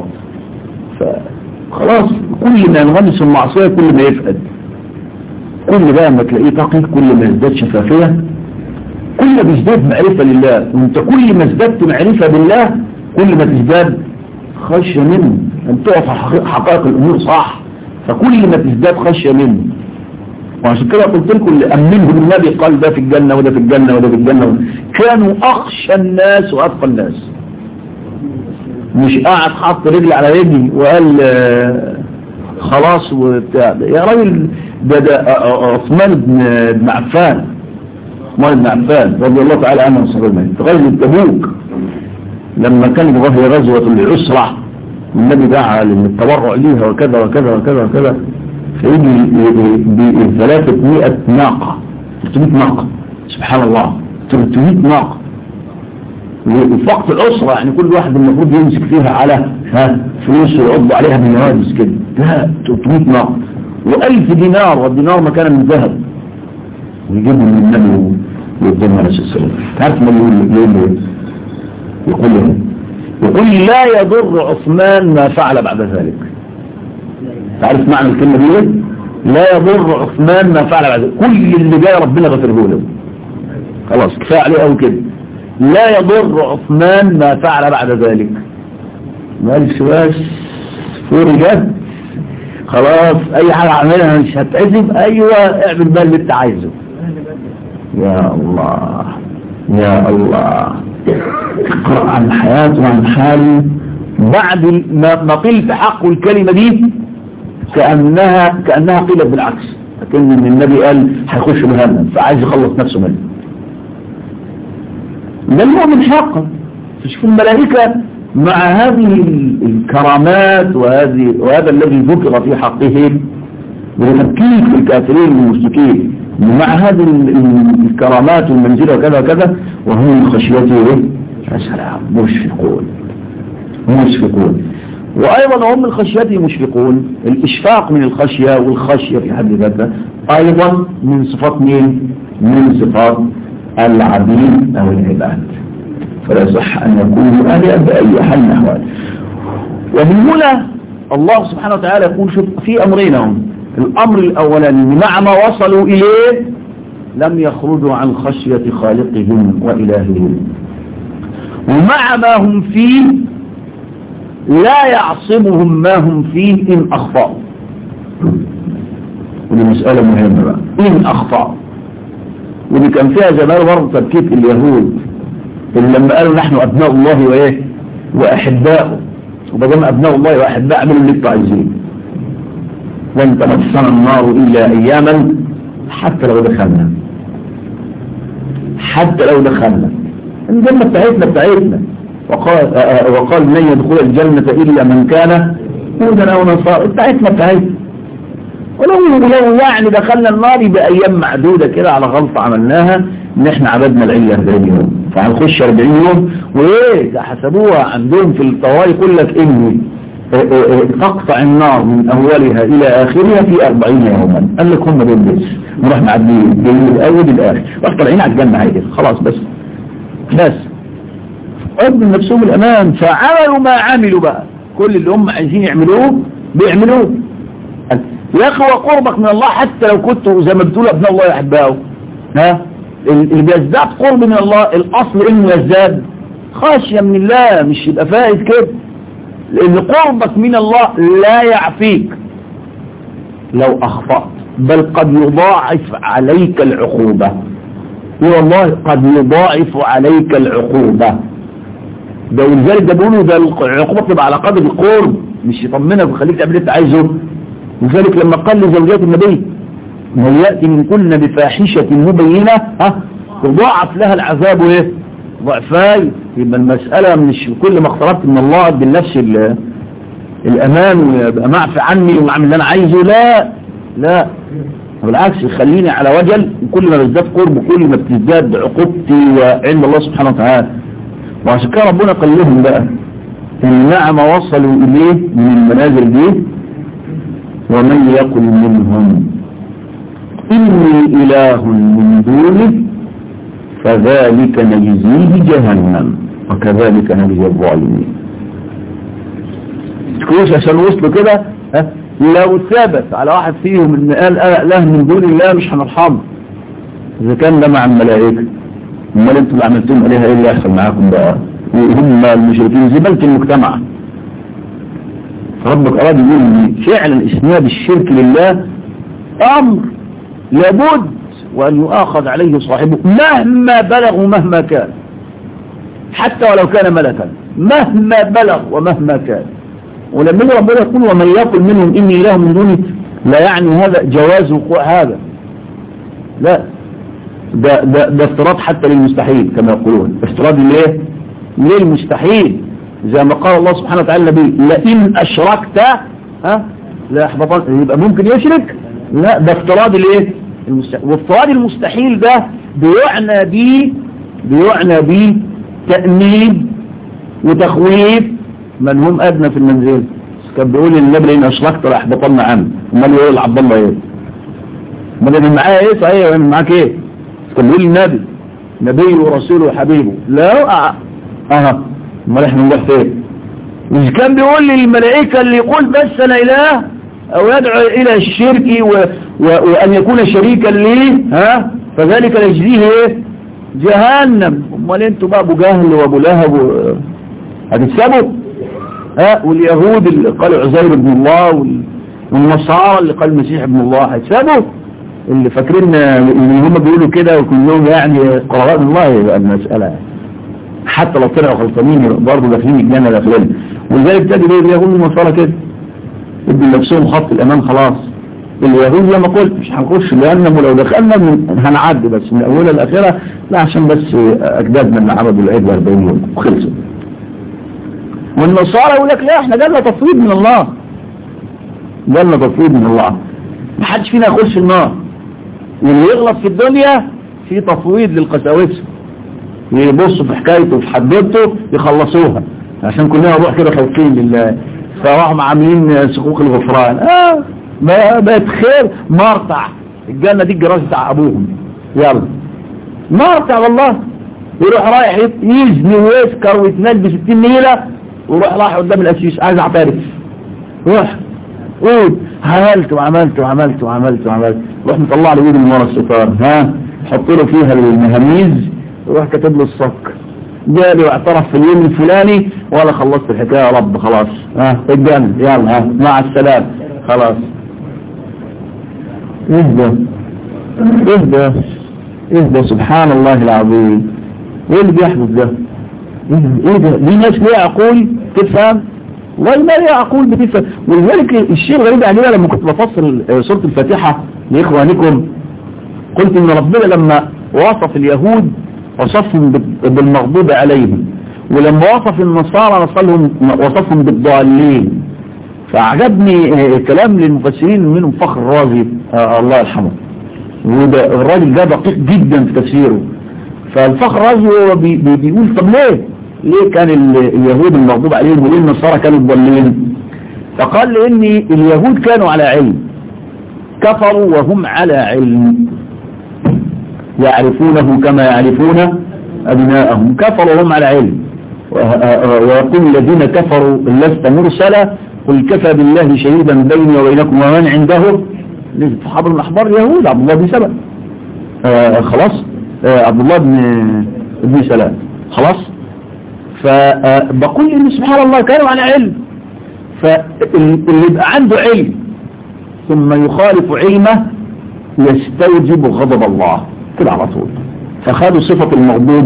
فخلاص كل ما ينغمس المعصية كل ما يفقد كل بقى ما تلاقيه تقي كل ما يزداد شفافية كل ما تزداد معرفة لله وانت كل ما ازددت معرفة بالله كل ما تزداد خشية منه ان تقف حقائق الامور صح فكل ما تزداد خشية منه وعشان كده قلت لكم اللي أمنهم النبي قال ده في الجنة وده في الجنة وده في الجنة كانوا أخشى الناس وأتقى الناس مش قاعد حط رجل على رجلي وقال آه خلاص وبتاع يا راجل ده ده عثمان بن عفان عثمان بن عفان رضي الله تعالى عنه وصحبه غزوة تبوك لما كان غزوة غزوة العسرة النبي دعا للتبرع ليها وكذا وكذا وكذا وكذا فيجي ب 300 ناقة 300 ناقة سبحان الله 300 ناقة وفي وقت الأسرة يعني كل واحد المفروض يمسك فيها على ها فلوس ويعض عليها بنوادس كده لا 300 ناقة و1000 دينار والدينار مكان من ذهب ويجيبهم من النبي ويقدمها عليه الصلاة والسلام تعرف ما يقول يقول يقول له يقول لا يضر عثمان ما فعل بعد ذلك تعرف معنى الكلمة دي لا يضر عثمان ما فعل بعد ذلك كل اللي جاي ربنا غفره له خلاص كفاية عليه قوي كده لا يضر عثمان ما فعل بعد ذلك ما قالش بس فوري جد خلاص اي حاجة اعملها مش هتعزم ايوه اعمل بقى اللي انت عايزه يا الله يا الله اقرأ عن حياته وعن حاله بعد ما قيل في حقه الكلمة دي كأنها كأنها قيلت بالعكس لكن النبي قال هيخش جهنم فعايز يخلص نفسه منه ده المؤمن حقا تشوف الملائكة مع هذه الكرامات وهذه وهذا الذي ذكر في حقهم وتفكيك الكافرين والمشركين مع هذه الكرامات والمنزلة وكذا وكذا وهم من خشيته يا سلام مشفقون مشفقون وأيضا هم من خشيته مشفقون الإشفاق من الخشية والخشية في حد ذاتها أيضا من صفات مين من صفات العبيد أو العباد فلا يصح أن يكونوا آلهة بأي حال من الأحوال ومن هنا الله سبحانه وتعالى يقول شوف في أمرين هم الأمر الأولاني مع ما وصلوا إليه لم يخرجوا عن خشية خالقهم وإلههم ومع ما هم فيه لا يعصمهم ما هم فيه إن أخطأوا ودي مسألة مهمة بقى إن أخطأوا ودي كان فيها زمان برضه تركيب اليهود اللي لما قالوا نحن أبناء الله وإيه وأحباؤه وبدل أبناء الله وأحباء اعملوا اللي انتوا عايزين لن تمسنا النار إلا أياما حتى لو دخلنا حتى لو دخلنا الجنة بتاعتنا بتاعتنا وقال, وقال لن يدخل الجنة إلا من كان هودا أو نصارى بتاعتنا بتاعتنا ولو لو يعني دخلنا النار يبقى أيام معدودة كده على غلطة عملناها إن إحنا عبدنا العلة 40 يوم فهنخش 40 يوم وإيه ده حسبوها عندهم في الطوارئ يقول لك إني تقطع النار من أولها إلى آخرها في 40 يوما قال لك هم دول بس نروح معديين من الأول للآخر راح طالعين على الجنة عادي خلاص بس بس قدم نفسهم الأمان فعملوا ما عملوا بقى كل اللي هم عايزين يعملوه بيعملوه يا أخي وقربك من الله حتى لو كنت زي ما بتقول ابن الله يحبه ها اللي بيزداد قرب من الله الأصل إنه يزداد خاشية من الله مش يبقى فائد كده لأن قربك من الله لا يعفيك لو أخطأت بل قد يضاعف عليك العقوبة والله قد يضاعف عليك العقوبة ده ولذلك ده بيقولوا ده العقوبة بتبقى على قدر القرب مش يطمنك ويخليك تعمل اللي انت عايزه ولذلك لما قال لزوجات النبي من يأتي من كلنا بفاحشة مبينة ها تضاعف لها العذاب ايه ضعفاي يبقى المسألة مش كل ما اقتربت من الله ادي لنفسي الامان ويبقى معفي عني واعمل اللي انا عايزه لا لا بالعكس يخليني على وجل وكل ما بزداد قرب كل ما بتزداد عقوبتي وعند الله سبحانه وتعالى وعشان كده ربنا قال لهم بقى ان نعم وصلوا اليه من المنازل دي ومن يقل منهم إني إله من دونه فذلك نجزيه جهنم وكذلك نجزي الظالمين تكونش عشان وصلوا كده ها لو ثبت على واحد فيهم ان قال انا اله من دون الله مش هنرحمه اذا كان ده مع الملائكه امال انتوا اللي عملتم عليها ايه اللي يحصل معاكم بقى وهم المشركين زباله المجتمع ربك اراد يقول ان فعلا اسناد الشرك لله امر لابد وان يؤاخذ عليه صاحبه مهما بلغ ومهما كان حتى ولو كان ملكا مهما بلغ ومهما كان ولما يجي ربنا يقول ومن يقل منهم اني اله من دوني لا يعني هذا جواز وقوع هذا لا ده, ده, ده افتراض حتى للمستحيل كما يقولون افتراض ليه للمستحيل زي ما قال الله سبحانه وتعالى النبي لئن اشركت ها لا يحبطن يبقى ممكن يشرك لا ده افتراض الايه المستحيل وافتراض المستحيل ده بيعنى بيه بيعنى بيه تأمين وتخويف من هم ادنى في المنزل كان بيقول النبي لئن اشركت لا يحبطن عنه امال يقول عبد الله ايه امال انا معايا ايه صحيح انا معاك ايه كان بيقول النبي نبي ورسوله وحبيبه لا اه امال احنا نروح فين مش كان بيقول للملائكة اللي يقول بس انا اله او يدعو الى الشرك و... و... وان يكون شريكا لي ها فذلك نجزيه ايه جهنم امال انتوا بقى ابو جهل وابو لهب و... هتكسبوا ها واليهود اللي قالوا عزير ابن الله وال... والنصارى اللي قال المسيح ابن الله هتكسبوا اللي فاكرين ان هم بيقولوا كده وكلهم يعني قرارات الله يبقى المسألة حتى لو طلعوا غلطانين برضه داخلين الجنة داخلين ولذلك تجد اليهود والنصارى كده يدوا لنفسهم خط الامان خلاص اليهود زي ما قلت مش هنخش جهنم ولو دخلنا هنعدي بس من اولها لاخرها لا عشان بس اجدادنا اللي عبدوا العيد 40 يوم وخلصوا والنصارى يقول لك لا احنا جالنا تفويض من الله جالنا تفويض من الله ما حدش فينا يخش النار واللي يغلط في الدنيا في تفويض للقساوسه يبصوا في حكايته في حدوته يخلصوها عشان كلنا نروح كده خوفين لله فراحوا عاملين سقوق الغفران اه بقت خير مرتع الجنة دي الجراج بتاع ابوهم يلا مرتع والله يروح رايح يزني ويسكر ويتنال ب 60 نيلة ويروح رايح قدام الاسيس عايز اعترف روح قول عملت وعملت وعملت وعملت وعملت روح مطلع لي ايده من ورا الستار ها حط له فيها المهاميز وروح كاتب له الصك جالي واعترف في اليوم الفلاني وانا خلصت الحكايه يا رب خلاص ها الجنة يلا ها مع السلام خلاص اهدى اهدى اهدى سبحان الله العظيم ايه اللي بيحدث ده ايه ده دي ناس ليه عقول تفهم والله ما ليه عقول بتفهم ولذلك الشيء الغريب علينا لما كنت بفصل سورة الفاتحة لاخوانكم قلت ان ربنا لما وصف اليهود وصفهم بالمغضوب عليهم ولما وصف النصارى وصفهم وصفهم بالضالين فأعجبني كلام للمفسرين منهم فخر الرازي آه الله يرحمه وده الراجل ده دقيق جدا في تفسيره فالفخر الرازي هو بي بي بيقول طب ليه ليه كان اليهود المغضوب عليهم وليه النصارى كانوا الضالين فقال لان اليهود كانوا على علم كفروا وهم على علم يعرفونه كما يعرفون أبناءهم كفروا وهم على علم ويقول الذين كفروا لست مرسلا قل كفى بالله شهيدا بيني وبينكم ومن عنده حبر الأحبار يهود عبد الله بن سبأ آه خلاص آه عبد الله بن ابن سلام خلاص فبقول ان سبحان الله كانوا على علم فاللي يبقى عنده علم ثم يخالف علمه يستوجب غضب الله كده على طول فخدوا صفة المغضوب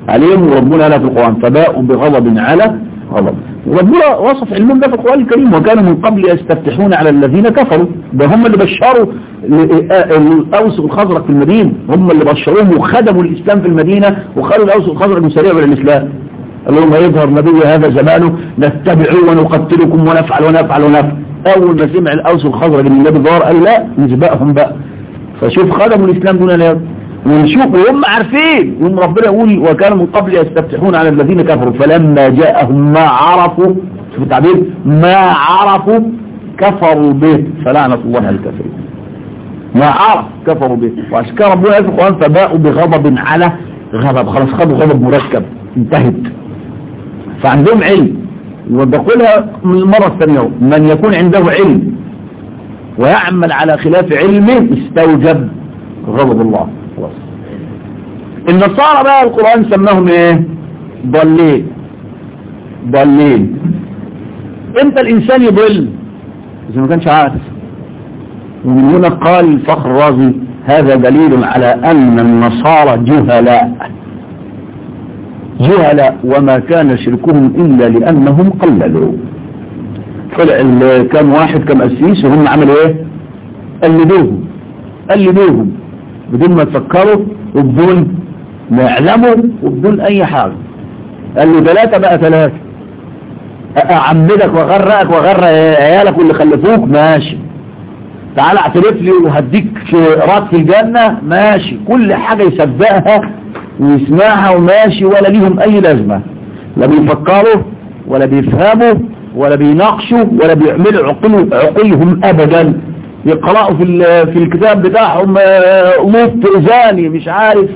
عليهم وربنا قالها في القرآن فباءوا بغضب على غضب وربنا وصف علمهم ده في القرآن الكريم وكانوا من قبل يستفتحون على الذين كفروا ده هم اللي بشروا الأوس والخزرج في المدينة هم اللي بشروهم وخدموا الإسلام في المدينة وخلوا الأوس والخزرج مسارعوا إلى الإسلام قال لهم يظهر نبي هذا زمانه نتبعه ونقتلكم ونفعل ونفعل ونفعل أول ما سمع الأوس والخزرج من النبي ظهر قال لا نسبقهم بقى فشوف خدموا الإسلام دون لا ونشوف وهم عارفين وهم ربنا يقول وكانوا من قبل يستفتحون على الذين كفروا فلما جاءهم ما عرفوا شوف التعبير ما عرفوا كفروا به فلعنة الله على الكافرين ما عرف كفروا به وعشان كده ربنا في القرآن فباءوا بغضب على غضب خلاص خدوا غضب مركب انتهت فعندهم علم وبقولها من المرة الثانية من يكون عنده علم ويعمل على خلاف علمه استوجب غضب الله خلاص النصارى بقى القرآن سماهم ايه ضالين ضالين امتى الانسان يضل اذا ما كانش عارف ومن هنا قال الفخر الرازي هذا دليل على ان النصارى جهلاء جهلاء وما كان شركهم الا لانهم قللوا طلع كم واحد كم اسيس وهم عملوا ايه قلدوهم قلدوهم بدون ما تفكروا وبدون ما يعلموا وبدون اي حاجة قال له ثلاثة بقى ثلاثة اعمدك واغرقك واغرق عيالك واللي خلفوك ماشي تعال اعترف لي وهديك رات في الجنة ماشي كل حاجة يصدقها ويسمعها وماشي ولا ليهم اي لازمة لا بيفكروا ولا بيفهموا ولا بيناقشوا ولا بيعملوا عقل عقلهم ابدا يقرأوا في في الكتاب بتاعهم لوط زاني مش عارف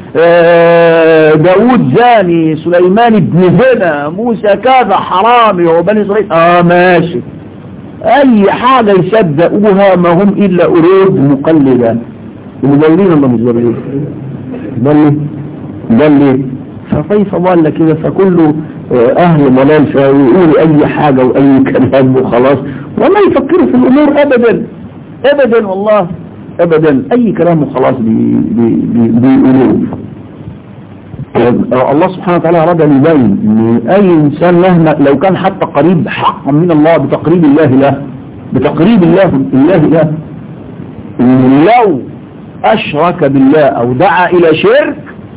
داود زاني سليمان ابن زنا موسى كذا حرامي وبني اسرائيل اه ماشي اي حاجة يصدقوها ما هم الا قرود مقلدة المدلين ولا مش ضروري ضل ضل فكيف ضل كده فكله اهل ضلال فيقولوا اي حاجة واي كلام وخلاص وما يفكروا في الامور ابدا ابدا والله ابدا اي كلام وخلاص بيقولوه الله سبحانه وتعالى اراد ان يبين ان اي انسان مهما لو كان حتى قريب حقا من الله بتقريب الله له بتقريب الله الله له لو اشرك بالله او دعا الى شرك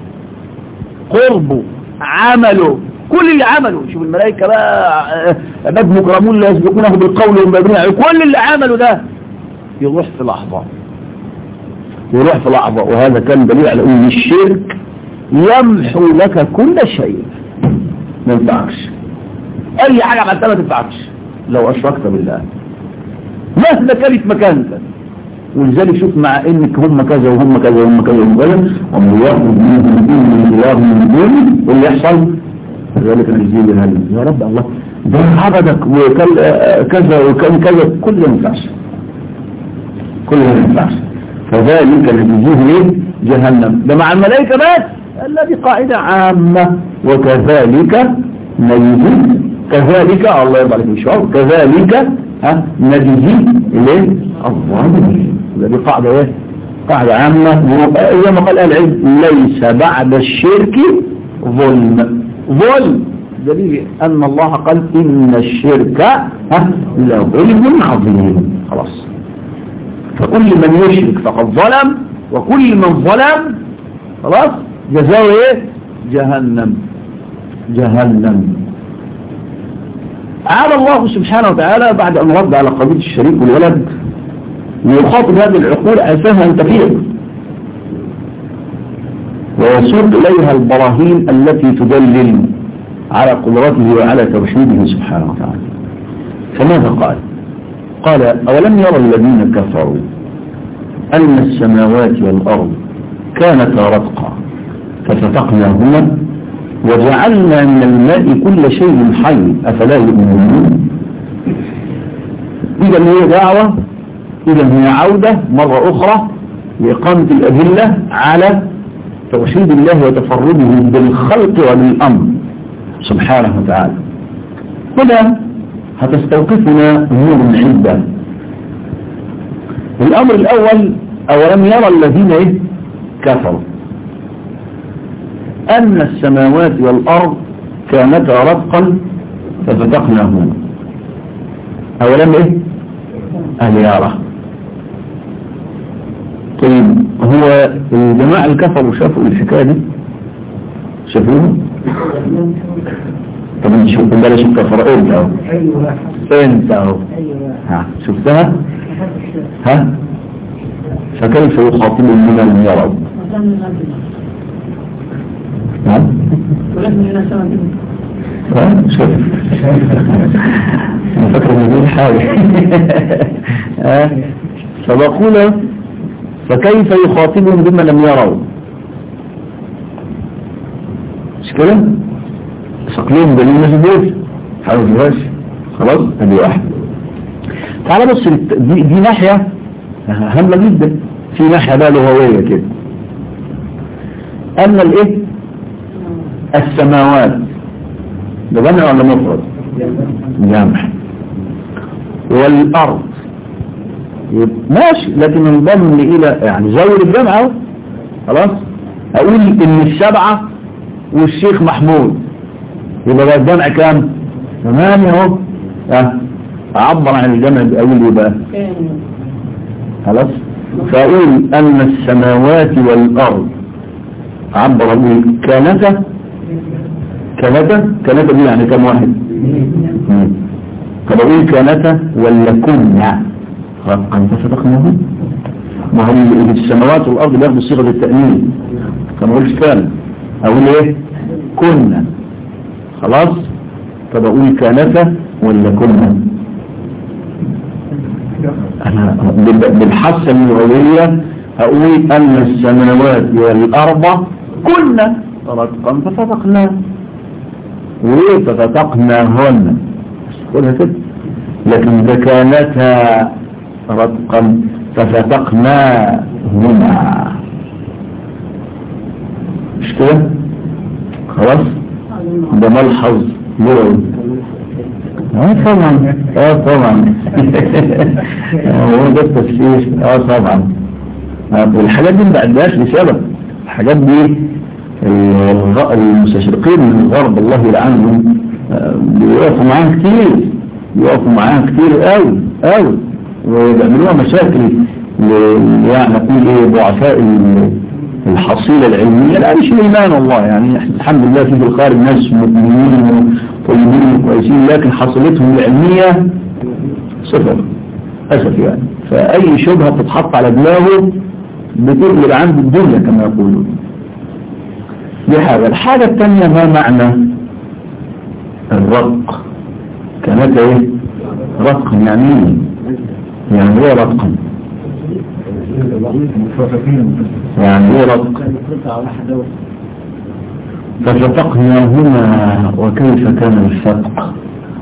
قربه عمله كل اللي عمله شوف الملائكة بقى عباد مكرمون لا يسبقونه بالقول ويبادرون كل اللي عمله ده يروح في لحظة يروح في لحظة وهذا كان دليل على ان الشرك يمحو لك كل شيء ما ينفعكش اي حاجة عملتها ما تنفعكش لو اشركت بالله مهما كانت مكانك ولذلك شوف مع انك هم كذا وهم كذا وهم كذا وهم كذا ومن ياخذ منهم دين اله من دون واللي يحصل ذلك نجزيه جهنم يا رب الله ده عبدك وكذا وكان كذا كل ما ينفعش كل ما ينفعش فذلك نجزيه ليه جهنم ده مع الملائكة بس الذي قاعدة عامة وكذلك نجزي كذلك الله يرضى عليك الشعور كذلك ها نجزي ليه الظالمين دي قاعدة ايه قاعدة عامة زي ما قال العلم ليس بعد الشرك ظلم ظلم دليل أن الله قال إن الشرك لظلم عظيم خلاص فكل من يشرك فقد ظلم وكل من ظلم خلاص جزاؤه ايه جهنم جهنم عاد الله سبحانه وتعالى بعد أن رد على قضية الشريك والولد ليخاطب هذه العقول أساسا أن تفيق ويسوق إليها البراهين التي تدلل على قدرته وعلى توحيده سبحانه وتعالى فماذا قال قال أولم يرى الذين كفروا أن السماوات والأرض كانتا رتقا ففتقناهما وجعلنا من الماء كل شيء حي أفلا يؤمنون إذا هي دعوة إذا هي عودة مرة أخرى لإقامة الأدلة على توحيد الله وتفرده بالخلق وبالأمر سبحانه وتعالى هنا هتستوقفنا أمور عدة الأمر الأول أولم يرى الذين إيه؟ كفروا أن السماوات والأرض كانتا رتقا ففتقناهما أولا إيه اليارة طيب هو الجماعة الكفروا شافوا الحكاية دي شافوها طب انت شوف بلاش الكفر انت اهو ايوه انت اهو ايوه ها شفتها ها فكيف يخاطب من لم يروا ها ها شوف انا فاكر ان دي حاجه ها فبقول فكيف يخاطبهم بما لم يروا مش كده شكلهم دليل مسدود حاول خلاص ادي واحد تعال بص الت- دي, دي ناحية هامة جدا في ناحية بقى لغوية كده أن الإيه السماوات ده جمع ولا مفرد جمع والأرض يبقى ماشي لكن انضم إلى يعني زود الجمع أهو خلاص أقول إن السبعة والشيخ محمود يبقى بقى الجمع كام ثمانية اهو اه أعبر عن الجمع بأقول إيه بقى خلاص فأقول أن السماوات والأرض عبر أقول كانتا كانتا كانتا دي يعني كم واحد مم. طب أقول كانتا ولا كنا رقا فصدقناهم ما هم السماوات والأرض بياخدوا صيغة التأمين كما قلت كان أقول إيه كنا خلاص طب أقول كانتا ولا كنا أنا بال- بالحاسة اللغوية أقول أن السماوات والأرض كنا رتقا ففتقنا وليه ففتقناهن قولها كده لكن ده كانتا رتقا ففتقناهما مش كده خلاص ده ملحظ لغوي اه طبعا اه طبعا هو ده التفسير اه طبعا آه، والحاجات دي ما بعدهاش لسبب الحاجات دي الغ- المستشرقين من الغرب الله يلعنهم آه، بيقفوا معاها كتير بيقفوا معاها كتير قوي قوي وبيعملوها مشاكل ل- يعني نقول ايه ضعفاء ال- الحصيلة العلمية لا مش الإيمان والله يعني إحنا الحمد لله في الخارج ناس مؤمنين وطيبين وكويسين لكن حصيلتهم العلمية صفر أسف يعني فأي شبهة تتحط على دماغه بتقلب عنده الدنيا كما يقولون دي حاجة الحاجة الثانية ما معنى الرق كانت ايه رق يعني ايه يعني ايه رقا يعني ايه رق ففتقناهما وكيف كان الفتق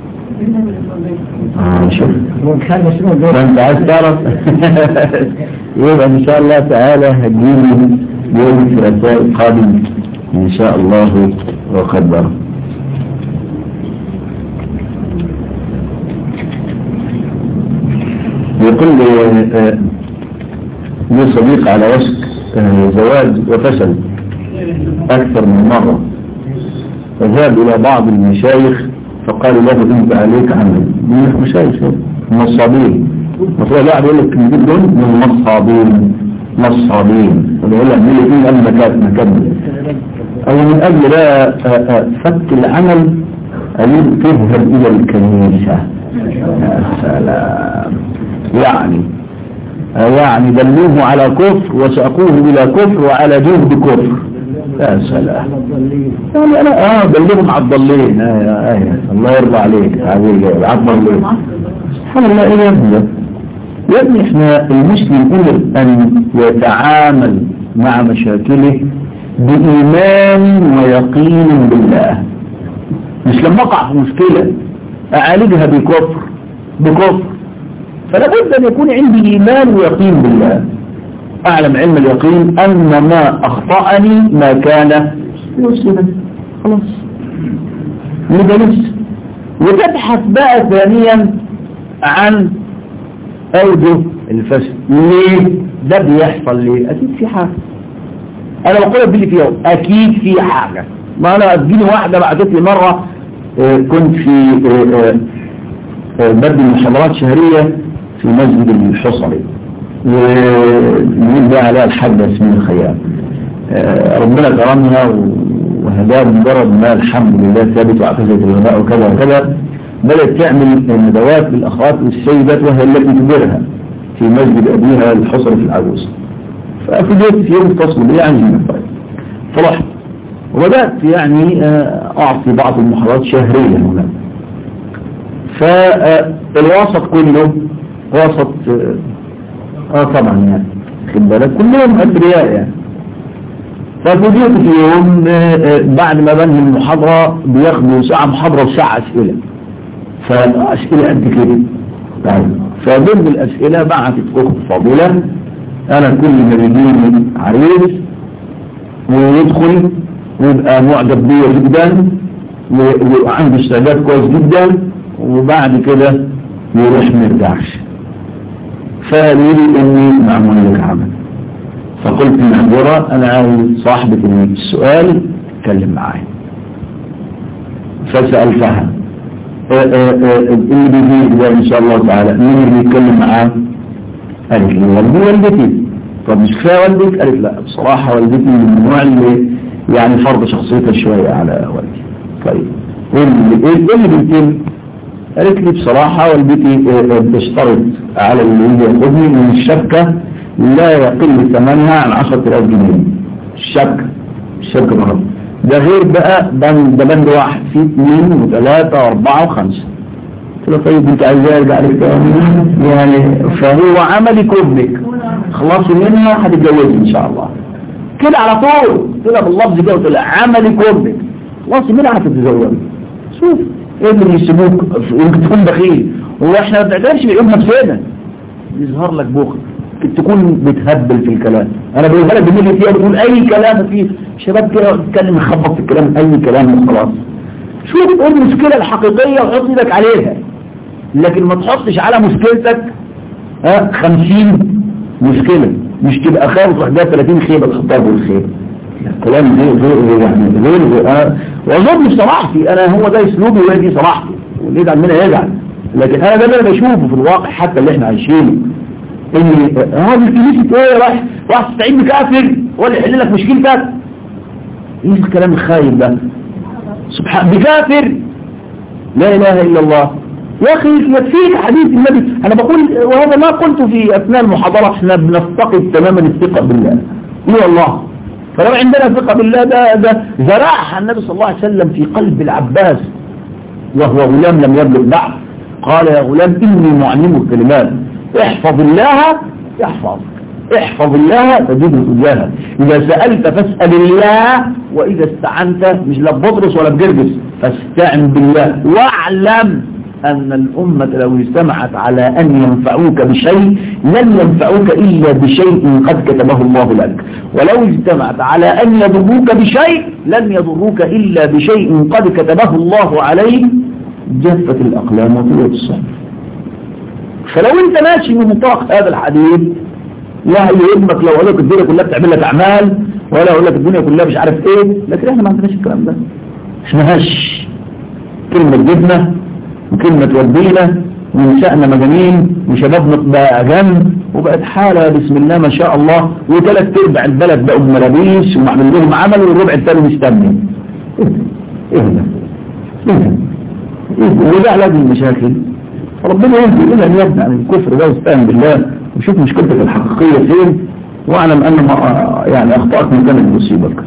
آه شوف كان شنو دور فانت عايز تعرف يبقى ان شاء الله تعالى هتجيني يوم الثلاثاء القادم ان شاء الله وقدر يقول لي آه، لي صديق على وشك آه، زواج وفشل اكثر من مرة فذهب الى بعض المشايخ فقالوا له انت عليك عمل من مشايخ نصابين مطلع لا يقول لك نجيب دول من نصابين نصابين ويقول لك مين ايه قال مكان مكان او من اجل لا آه، آه، فك العمل أن تذهب الى الكنيسة يا سلام يعني آه، يعني دلوه على كفر وساقوه الى كفر وعلى جهد كفر يا سلام يعني انا اه بلغهم على الضالين آه آه الله يرضى عليك حبيبي على الضالين سبحان الله ايه يا ابني ده؟ يا ابني احنا المسلم امر ان يتعامل مع مشاكله بإيمان ويقين بالله مش لما اقع في مشكلة اعالجها بكفر بكفر فلا بد ان يكون عندي ايمان ويقين بالله اعلم علم اليقين ان ما اخطأني ما كان يصيبني خلاص يبقى لسه وتبحث بقى ثانيا عن اوجه الفشل ليه ده بيحصل ليه اكيد في حاجه انا بقول لك باللي فيها اكيد في حاجة ما انا اديني واحدة بعتت لي مرة آه، كنت في آه، آه، بدي محاضرات شهرية في مسجد الحصري ومين ده عليها الحاج ياسمين الخيام آه، ربنا كرمها و- وهداها مجرد ما الحمد لله ثابت وعكست الغناء وكذا وكذا بدأت تعمل ندوات للأخوات والسيدات وهي التي تديرها في مسجد أبيها الحصري في العجوز ففضلت في يوم اتصلوا بي عن هنا طيب فرحت وبدأت يعني آه، أعطي بعض المحاضرات شهريا هناك فالوسط كله وسط آه، اه طبعا يعني خد بالك كلهم أثرياء يعني ففوجئت في يوم آه، آه، بعد ما بنهي المحاضرة بياخدوا ساعة محاضرة وساعة أسئلة فأسئلة قد كده طيب فضمن الأسئلة بعتت أخت فاضلة أنا كل ما بيجيني عريس ويدخل ويبقى معجب بيا جدا و- وعنده استعداد كويس جدا وبعد كده يروح ما يرجعش فقالوا لي اني معمول لك عمل فقلت معذرة انا عايز صاحبة السؤال اتكلم معايا فسألتها آه، آه، آه، اللي بيجي ده ان شاء الله تعالى مين اللي بيتكلم معاه قالت لي والدي والدتي طب مش كفايه والدك قالت لا بصراحة والدتي من النوع اللي يعني فرض شخصيتها شوية على والدي طيب ايه اللي ايه إيه اللي بيتم قالت لي بصراحة والدتي آه، آه، بتشترط على اللي يجي ياخدني من الشبكة لا يقل ثمنها عن 10000 جنيه الشبكة الشبكة مرة ده غير بقى بند ده بند واحد في اثنين وثلاثة واربعة وخمسة قلت له طيب انت عايز ارجع لك تاني يعني فهو عملك ابنك خلصي منها هتتجوزي ان شاء الله كده على طول قلت لها باللفظ كده قلت لها عملك ابنك خلصي منها هتتزوجي شوف ايه اللي يسيبوك يمكن تكون بخيل هو احنا ما بنعترفش بعيوب نفسنا يظهر لك بخل ممكن تكون بتهبل في الكلام انا بقولها لك بنيجي فيها بتقول اي كلام فيه شباب كده تتكلم يخبط في الكلام اي كلام وخلاص شوف ايه المشكله الحقيقيه وحط ايدك عليها لكن ما تحطش على مشكلتك ها 50 مشكله مش تبقى خايف تروح جايب 30 خيبه تحطها في الخيبه كلام غير غير يعني غير غير انا واظن صراحتي انا هو ده اسلوبي وهي دي صراحتي واللي يزعل منها يزعل لكن انا ده اللي انا بشوفه في الواقع حتى اللي احنا عايشينه ان هذا الكنيسة ايه راح راح تستعين بكافر ولا يحل لك مشكلتك ايه الكلام الخايب ده سبحان بكافر لا اله الا الله يا اخي يكفيك حديث النبي انا بقول وهذا ما قلت في اثناء المحاضرة احنا بنفتقد تماما الثقة بالله ايه والله فلو عندنا ثقة بالله ده ده زرعها النبي صلى الله عليه وسلم في قلب العباس وهو غلام لم يبلغ بعد قال يا غلام إني معلمك كلمات احفظ الله يحفظك احفظ الله تجده تجاهك إذا سألت فاسأل الله وإذا استعنت مش لا ببطرس ولا بجرجس فاستعن بالله واعلم أن الأمة لو اجتمعت على أن ينفعوك بشيء لن ينفعوك إلا بشيء قد كتبه الله لك ولو اجتمعت على أن يضروك بشيء لن يضروك إلا بشيء قد كتبه الله عليك جفت الأقلام وطلعت الصحف فلو انت ماشي من منطلق هذا الحديث لا يهمك لو قال لك الدنيا كلها بتعمل لك اعمال ولا اقول لك الدنيا كلها مش عارف ايه لكن احنا ما عندناش الكلام ده احنا هش كلمة جبنة وكلمة تودينا ونسائنا مجانين وشبابنا بقى جنب وبقت حالة بسم الله ما شاء الله وثلاث ارباع البلد بقوا بملابيس ومعمل لهم عمل والربع الثاني مستني ايه ده ايه ده ايه ده وده علاج المشاكل ربنا يهدي إلى أن يبنى عن الكفر ده واستعن بالله وشوف مشكلتك الحقيقية فين واعلم أن ما يعني أخطأك من كانت مصيبك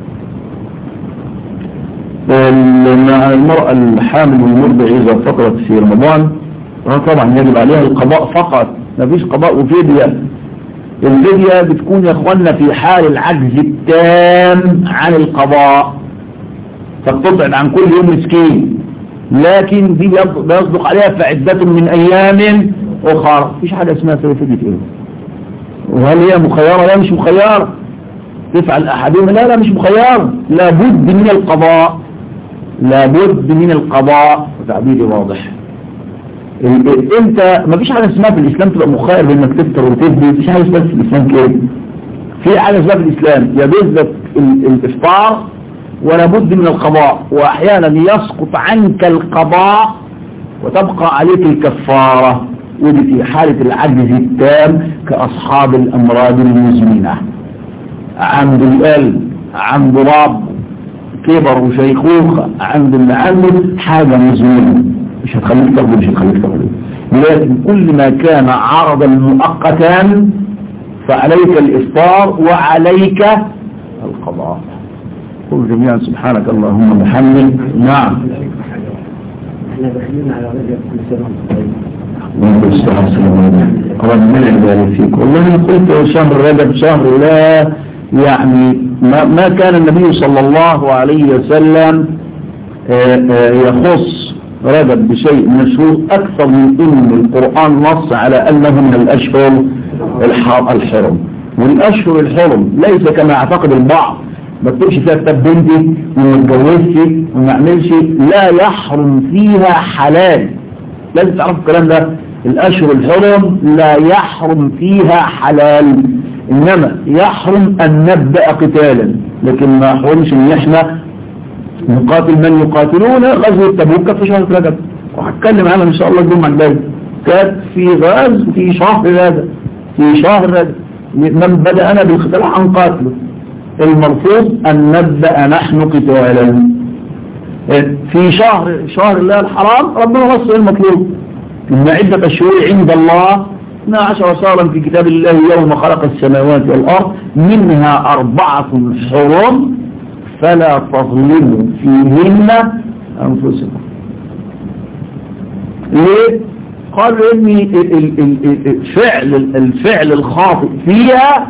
مع المرأة الحامل والمرضع إذا فطرت في رمضان طبعا يجب عليها القضاء فقط ما فيش قضاء وفدية الفدية بتكون يا اخوانا في حال العجز التام عن القضاء فتطعم عن كل يوم مسكين لكن دي بيصدق عليها فعدة من أيام أخرى مفيش حاجة اسمها فدية إيه وهل هي مخيرة لا مش مخيرة تفعل أحدهم لا لا مش مخيرة لابد من القضاء لابد من القضاء تعبيري واضح انت ما فيش حاجة اسمها في الإسلام تبقى مخير بانك تفطر وتفدي مفيش حاجة اسمها في الإسلام كده في حاجة اسمها في الإسلام يجوز لك ال- الإفطار ولا بد من القضاء وأحيانا يسقط عنك القضاء وتبقى عليك الكفارة ودي في حالة العجز التام كأصحاب الأمراض المزمنة عنده القلب عنده رب كبر وشيخوخة عنده اللي عنده حاجة مزمنة مش هتخليك تاخده مش هتخليك تاخده لكن كل ما كان عرضا مؤقتا فعليك الإفطار وعليك القضاء قل جميعا سبحانك اللهم وبحمدك نعم احنا داخلين على رجب كل سنه وانتم طيبين وانت الصحة والسلام ربنا يبارك فيك والله قلت شهر رجب شهر لا يعني ما, ما كان النبي صلى الله عليه وسلم آه، آه، يخص رجب بشيء من الشهور أكثر من إن القرآن نص على أنه من الأشهر الح- الحرم والأشهر الحرم ليس كما يعتقد البعض ما تقولش فيها كتاب بنتي وما اتجوزش وما اعملش لا يحرم فيها حلال لازم تعرفوا الكلام ده الأشهر الحرم لا يحرم فيها حلال إنما يحرم أن نبدأ قتالا لكن ما يحرمش إن إحنا نقاتل من يقاتلون غزوة تبوك كانت في شهر رجب وهتكلم عنها إن شاء الله الجمعة الجاية كانت في غزو في شهر رجب في شهر رجب من بدأنا بالقتال هنقاتله المرفوض أن نبدأ نحن قتالا في شهر شهر الله الحرام ربنا نص المطلوب إن عدة الشهور عند الله 12 شهرا في كتاب الله يوم خلق السماوات والأرض منها أربعة حرم فلا تظلموا فيهن أنفسكم ليه؟ قالوا إن ال- ال- ال- الفعل الفعل الخاطئ فيها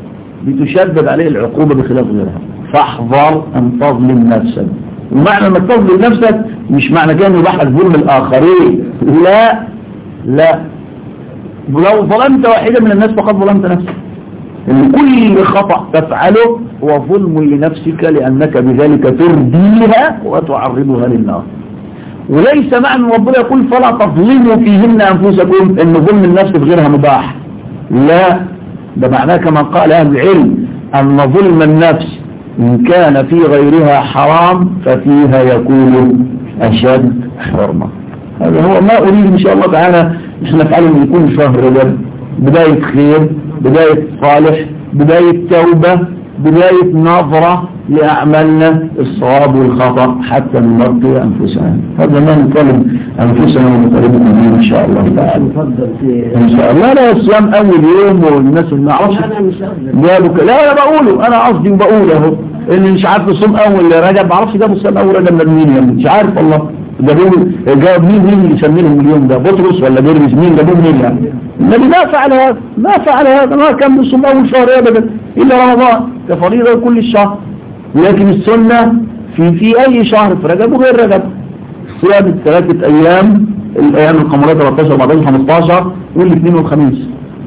بتشدد عليه العقوبة بخلاف غيرها فاحذر أن تظلم نفسك ومعنى أنك تظلم نفسك مش معنى كده أن يباح لك ظلم الآخرين لا لا ولو ظلمت واحدة من الناس فقد ظلمت نفسك إن كل خطأ تفعله هو ظلم لنفسك لأنك بذلك ترديها وتعرضها للنار وليس معنى ربنا يقول فلا تظلموا فيهن أنفسكم أن ظلم النفس بغيرها مباح لا ده معناه كما قال أهل العلم أن ظلم النفس إن كان في غيرها حرام ففيها يكون أشد حرمة هذا هو ما أريد إن شاء الله تعالى نحن نفعله أن يكون شهر رجب بداية خير بداية صالح بداية توبة بداية نظرة لأعمالنا الصواب والخطأ حتى نرضي أنفسنا هذا ما نطلب أنفسنا ونطلبكم به إن شاء الله تعالى اتفضل في إن شاء الله لا الصيام أول يوم والناس اللي ما يعرفش انا مش قصدي جابوا ك- لا انا بقوله انا قصدي وبقوله اهو اللي مش عارف يصوم اول رجب ما اعرفش جابوا الصيام اول رجب من مين يعني مش عارف والله جابوا جاب مين مين اللي يسمي لهم اليوم ده بطرس ولا جرمس مين جابوه منين يعني النبي ما فعل هذا ما فعل هذا ما كان بيصوم اول شهر ابدا الا رمضان كفريضه كل الشهر لكن السنه في في اي شهر في رجب وغير رجب صيام الثلاثه ايام الايام القمريه 13 14 15 والاثنين والخميس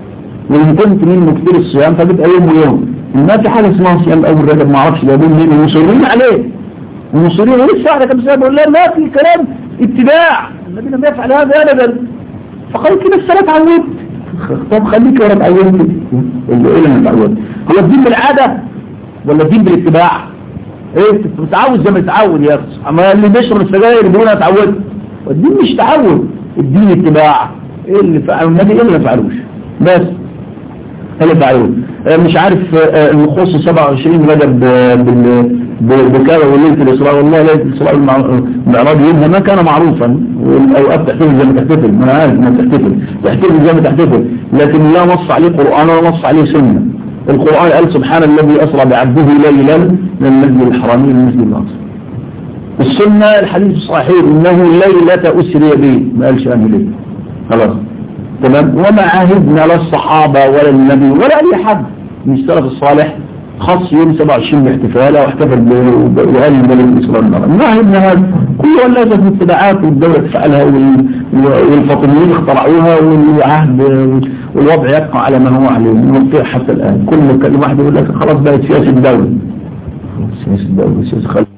وإن كنت من مكثير الصيام فبيبقى يوم ويوم ما في حاجة اسمها صيام أول رجب ما اعرفش جابوه منين ومصرين عليه ومصرين ولسه على كم سنة بقول لا ما في كلام اتباع النبي لم يفعل هذا أبدا فقال كده السنة اتعودت طب خليك يا رب عودت اللي ايه لما اتعودت هو الدين بالعادة ولا الدين بالاتباع ايه بتتعود زي ما تتعود يا اخي اما اللي بيشرب السجاير بيقول انا اتعودت والدين مش تعود الدين اتباع ايه اللي فعله النبي ايه اللي ما فعلوش بس اللي فعلوه آه، مش عارف آه، نخص 27 رجب آه، بال- ب- بكذا وليله الاسراء والله ليله الاسراء والمعراج يومها ما كان معروفا والاوقات تحتفل زي ما تحتفل ما انا عارف ما تحتفل تحتفل زي ما تحتفل لكن لا نص عليه قران ولا نص عليه سنه القران قال سبحان الذي اسرى بعبده ليلا من المسجد الحرام الى المسجد الاقصى السنه الحديث الصحيح انه ليله اسري به ما قالش انه ليله خلاص تمام وما عاهدنا لا الصحابة ولا النبي ولا أي حد من السلف الصالح خاص يوم 27 باحتفال أو احتفل بأهل الملك إسراء النار ما عاهدنا هذا كل لازم الاتباعات والدولة تفعلها وال- والفاطميين اخترعوها والعهد والوضع يبقى على ما هو عليه المنطقة حتى الآن كل كلمة واحد يقول لك خلاص بقت سياسة الدولة خلاص سياسة الدولة سياسة خلق